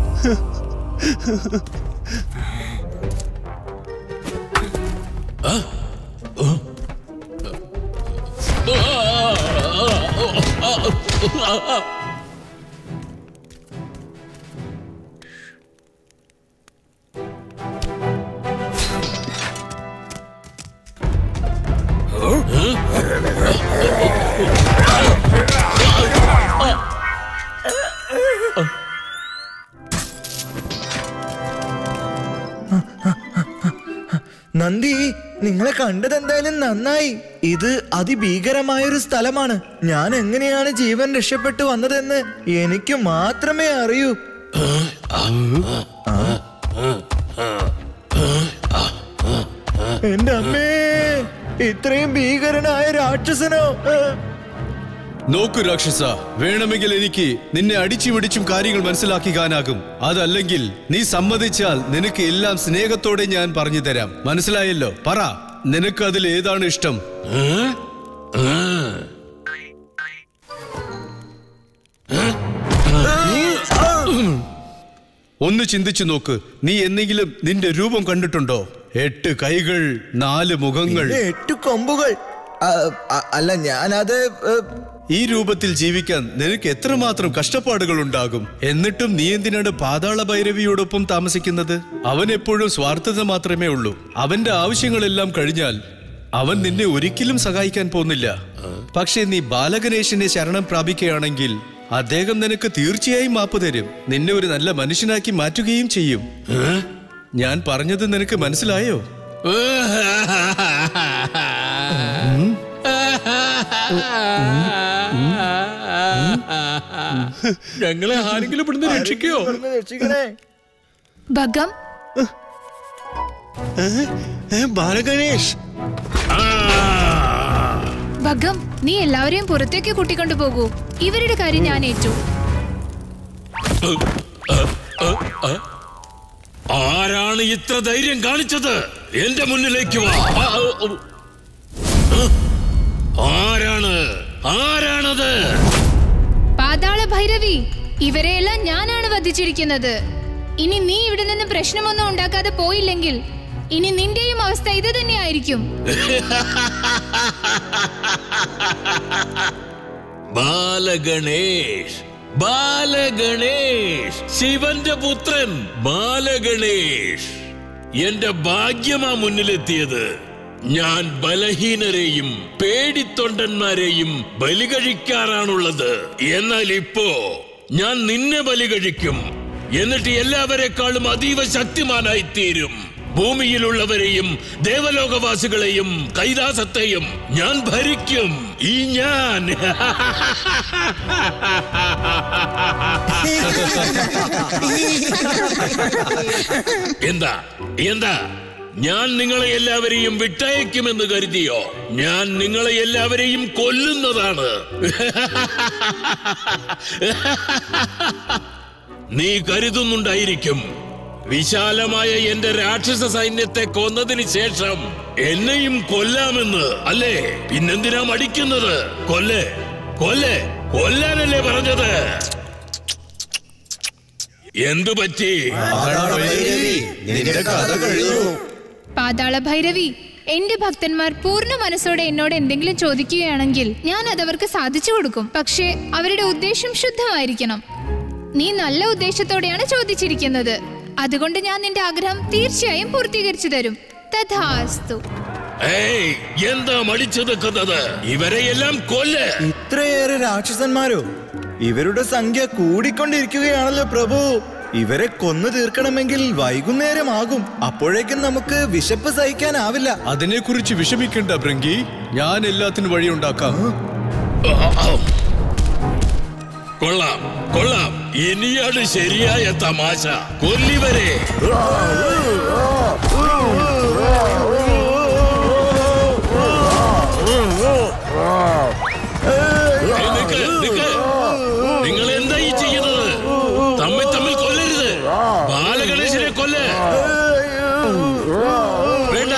Speaker 4: നന്ദി നിങ്ങളെ കണ്ടത് എന്തായാലും നന്നായി ഇത് അതിഭീകരമായൊരു സ്ഥലമാണ് ഞാൻ എങ്ങനെയാണ് ജീവൻ രക്ഷപ്പെട്ടു വന്നതെന്ന് എനിക്ക് മാത്രമേ അറിയൂ എന്റെ അമ്മേ ഇത്രയും ഭീകരനായ രാക്ഷസനോ ആ.
Speaker 5: നോക്കൂ രാക്ഷസ വേണമെങ്കിൽ എനിക്ക് നിന്നെ അടിച്ചും ഇടിച്ചും കാര്യങ്ങൾ മനസ്സിലാക്കിക്കാനാകും അതല്ലെങ്കിൽ നീ സമ്മതിച്ചാൽ നിനക്ക് എല്ലാം സ്നേഹത്തോടെ ഞാൻ പറഞ്ഞു തരാം മനസ്സിലായല്ലോ പറ നിനക്ക് അതിൽ ഏതാണ് ഇഷ്ടം ഒന്ന് ചിന്തിച്ചു നോക്ക് നീ എന്തെങ്കിലും നിന്റെ രൂപം കണ്ടിട്ടുണ്ടോ എട്ട് കൈകൾ നാല് മുഖങ്ങൾ
Speaker 4: പിന്നെ എട്ട് കൊമ്പുകൾ ആ, ആ, അല്ല ഞാനത് ഏ,
Speaker 5: ഈ രൂപത്തിൽ ജീവിക്കാൻ നിനക്ക് എത്രമാത്രം കഷ്ടപ്പാടുകൾ ഉണ്ടാകും എന്നിട്ടും നീ എന്തിനാണ് പാതാള ഭൈരവിയോടൊപ്പം താമസിക്കുന്നത് അവൻ എപ്പോഴും സ്വാർത്ഥത മാത്രമേ ഉള്ളൂ അവന്റെ ആവശ്യങ്ങളെല്ലാം കഴിഞ്ഞാൽ അവൻ നിന്നെ ഒരിക്കലും സഹായിക്കാൻ പോകുന്നില്ല പക്ഷേ നീ ബാലഗണേശനെ ശരണം പ്രാപിക്കുകയാണെങ്കിൽ അദ്ദേഹം നിനക്ക് തീർച്ചയായും മാപ്പ് തരും നിന്നെ ഒരു നല്ല മനുഷ്യനാക്കി മാറ്റുകയും ചെയ്യും ഞാൻ പറഞ്ഞത് നിനക്ക് മനസ്സിലായോ
Speaker 10: ഞങ്ങളെ ആരെങ്കിലും ഇവിടുന്ന് രക്ഷിക്കോ
Speaker 4: ഇവിടുന്ന് രക്ഷിക്കണേ
Speaker 1: ഭഗം
Speaker 6: ബാലഗണേഷ്
Speaker 1: ഭഗം നീ എല്ലാവരെയും പുറത്തേക്ക് കൂട്ടിക്കൊണ്ടു പോകൂ ഇവരുടെ കാര്യം ഞാൻ ഏറ്റു
Speaker 10: ആരാണ് ഇത്ര ധൈര്യം കാണിച്ചത് എന്റെ മുന്നിലേക്ക് വാ ആ, ആ, ആ. ആരാണ് ആരാണത്
Speaker 1: പാതാള ഭൈരവി ഇവരെയെല്ലാം ഞാനാണ് വധിച്ചിരിക്കുന്നത് ഇനി നീ ഇവിടെ നിന്ന് പ്രശ്നമൊന്നും ഉണ്ടാക്കാതെ പോയില്ലെങ്കിൽ ഇനി നിന്റെയും അവസ്ഥ ഇത് തന്നെയായിരിക്കും
Speaker 10: ബാലഗണേഷ് ബാലഗണേഷ് ശിവന്റെ പുത്രൻ ബാലഗണേഷ് എന്റെ ഭാഗ്യമാ മുന്നിലെത്തിയത് ഞാൻ ബലഹീനരെയും പേടിത്തൊണ്ടന്മാരെയും ബലി കഴിക്കാറാണുള്ളത് എന്നാൽ ഇപ്പോ ഞാൻ നിന്നെ ബലി കഴിക്കും എന്നിട്ട് എല്ലാവരെക്കാളും അതീവ ശക്തിമാനായി തീരും ഭൂമിയിലുള്ളവരെയും ദേവലോകവാസികളെയും കൈലാസത്തെയും ഞാൻ ഭരിക്കും ഈ ഞാൻ എന്താ എന്താ ഞാൻ നിങ്ങളെ എല്ലാവരെയും വിട്ടയക്കുമെന്ന് കരുതിയോ ഞാൻ നിങ്ങളെ എല്ലാവരെയും കൊല്ലുന്നതാണ് നീ കരുതുന്നുണ്ടായിരിക്കും വിശാലമായ എന്റെ രാക്ഷസ സൈന്യത്തെ കൊന്നതിന് ശേഷം എന്നെയും കൊല്ലാമെന്ന് അല്ലേ പിന്നെന്തിനാ മടിക്കുന്നത് കൊല്ലേ കൊല്ലേ കൊല്ലാനല്ലേ പറഞ്ഞത് എന്തു പറ്റി
Speaker 4: നിന്റെ കഥ കഴിഞ്ഞു
Speaker 1: പാതാള ഭൈരവി എന്റെ ഭക്തന്മാർ പൂർണ്ണ മനസ്സോടെ എന്നോട് എന്തെങ്കിലും ചോദിക്കുകയാണെങ്കിൽ ഞാൻ അതവർക്ക് സാധിച്ചു കൊടുക്കും പക്ഷേ അവരുടെ ഉദ്ദേശം ശുദ്ധമായിരിക്കണം നീ നല്ല ഉദ്ദേശത്തോടെയാണ് ചോദിച്ചിരിക്കുന്നത് അതുകൊണ്ട് ഞാൻ നിന്റെ ആഗ്രഹം തീർച്ചയായും പൂർത്തീകരിച്ചു തരും തഥാസ്തു
Speaker 10: ഏയ് എന്താ മടിച്ചു നിൽക്കുന്നത് ഇവരെ എല്ലാം കൊല്ല്
Speaker 4: ഇത്രയേറെ രാക്ഷസന്മാരോ ഇവരുടെ സംഖ്യ കൂടിക്കൊണ്ടിരിക്കുകയാണല്ലോ പ്രഭു ഇവരെ കൊന്നു തീർക്കണമെങ്കിൽ വൈകുന്നേരമാകും അപ്പോഴേക്കും നമുക്ക് വിശപ്പ് സഹിക്കാനാവില്ല
Speaker 5: അതിനെക്കുറിച്ച് വിഷമിക്കണ്ട ഭൃങ്കി ഞാൻ എല്ലാത്തിനും വഴിയുണ്ടാക്കാം
Speaker 10: കൊള്ളാം കൊള്ളാം ഇനിയാണ് ശരിയായ തമാശ കൊല്ലിവരെ ഏയ് നിക്ക്, നിക്ക്. നിങ്ങൾ എന്താ ഈ ചെയ്യുന്നത് തമ്മിൽ തമ്മിൽ കൊല്ലരുത് ബാലഗണേശനെ കൊല്ല് വേണ്ട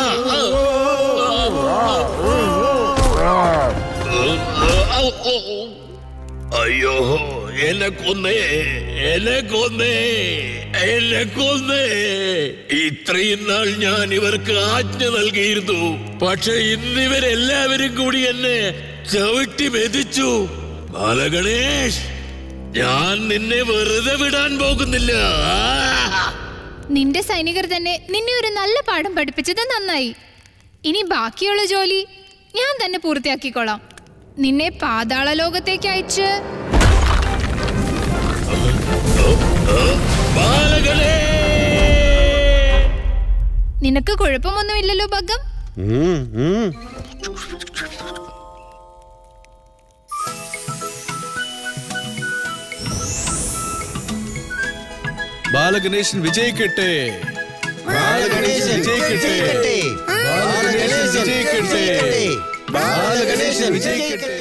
Speaker 10: അയ്യോ എന്നെ കൊന്നേ എന്നെ കൊന്നേ എന്നെ കൊന്നേ ഇത്രയും നാൾ ഞാൻ ഇവർക്ക് ആജ്ഞ നൽകിയിരുന്നു പക്ഷെ ഇന്നിവരെല്ലാവരും കൂടി എന്നെ ചവിട്ടി മെതിച്ചു ബാലഗണേഷ് ഞാൻ നിന്നെ വെറുതെ വിടാൻ പോകുന്നില്ല ആ!
Speaker 1: നിന്റെ സൈനികർ തന്നെ നിന്നെ ഒരു നല്ല പാഠം പഠിപ്പിച്ചത് നന്നായി ഇനി ബാക്കിയുള്ള ജോലി ഞാൻ തന്നെ പൂർത്തിയാക്കിക്കോളാം നിന്നെ പാതാള ലോകത്തേക്ക് അയച്ച് നിനക്ക് കുഴപ്പമൊന്നുമില്ലല്ലോ ഭഗം
Speaker 6: ഉം, ഉം.
Speaker 5: ബാലഗണേശൻ വിജയിക്കട്ടെ
Speaker 6: ബാലഗണേശൻ
Speaker 5: വിജയിക്കട്ടെ
Speaker 6: വിജയിക്കട്ടെ.
Speaker 5: ബാലഗണേശൻ
Speaker 6: ബാലഗണേശൻ
Speaker 5: വിജയിക്കട്ടെ
Speaker 6: വിജയിക്കട്ടെ.
Speaker 5: ബാലഗണേശൻ വിജയിക്കട്ടെ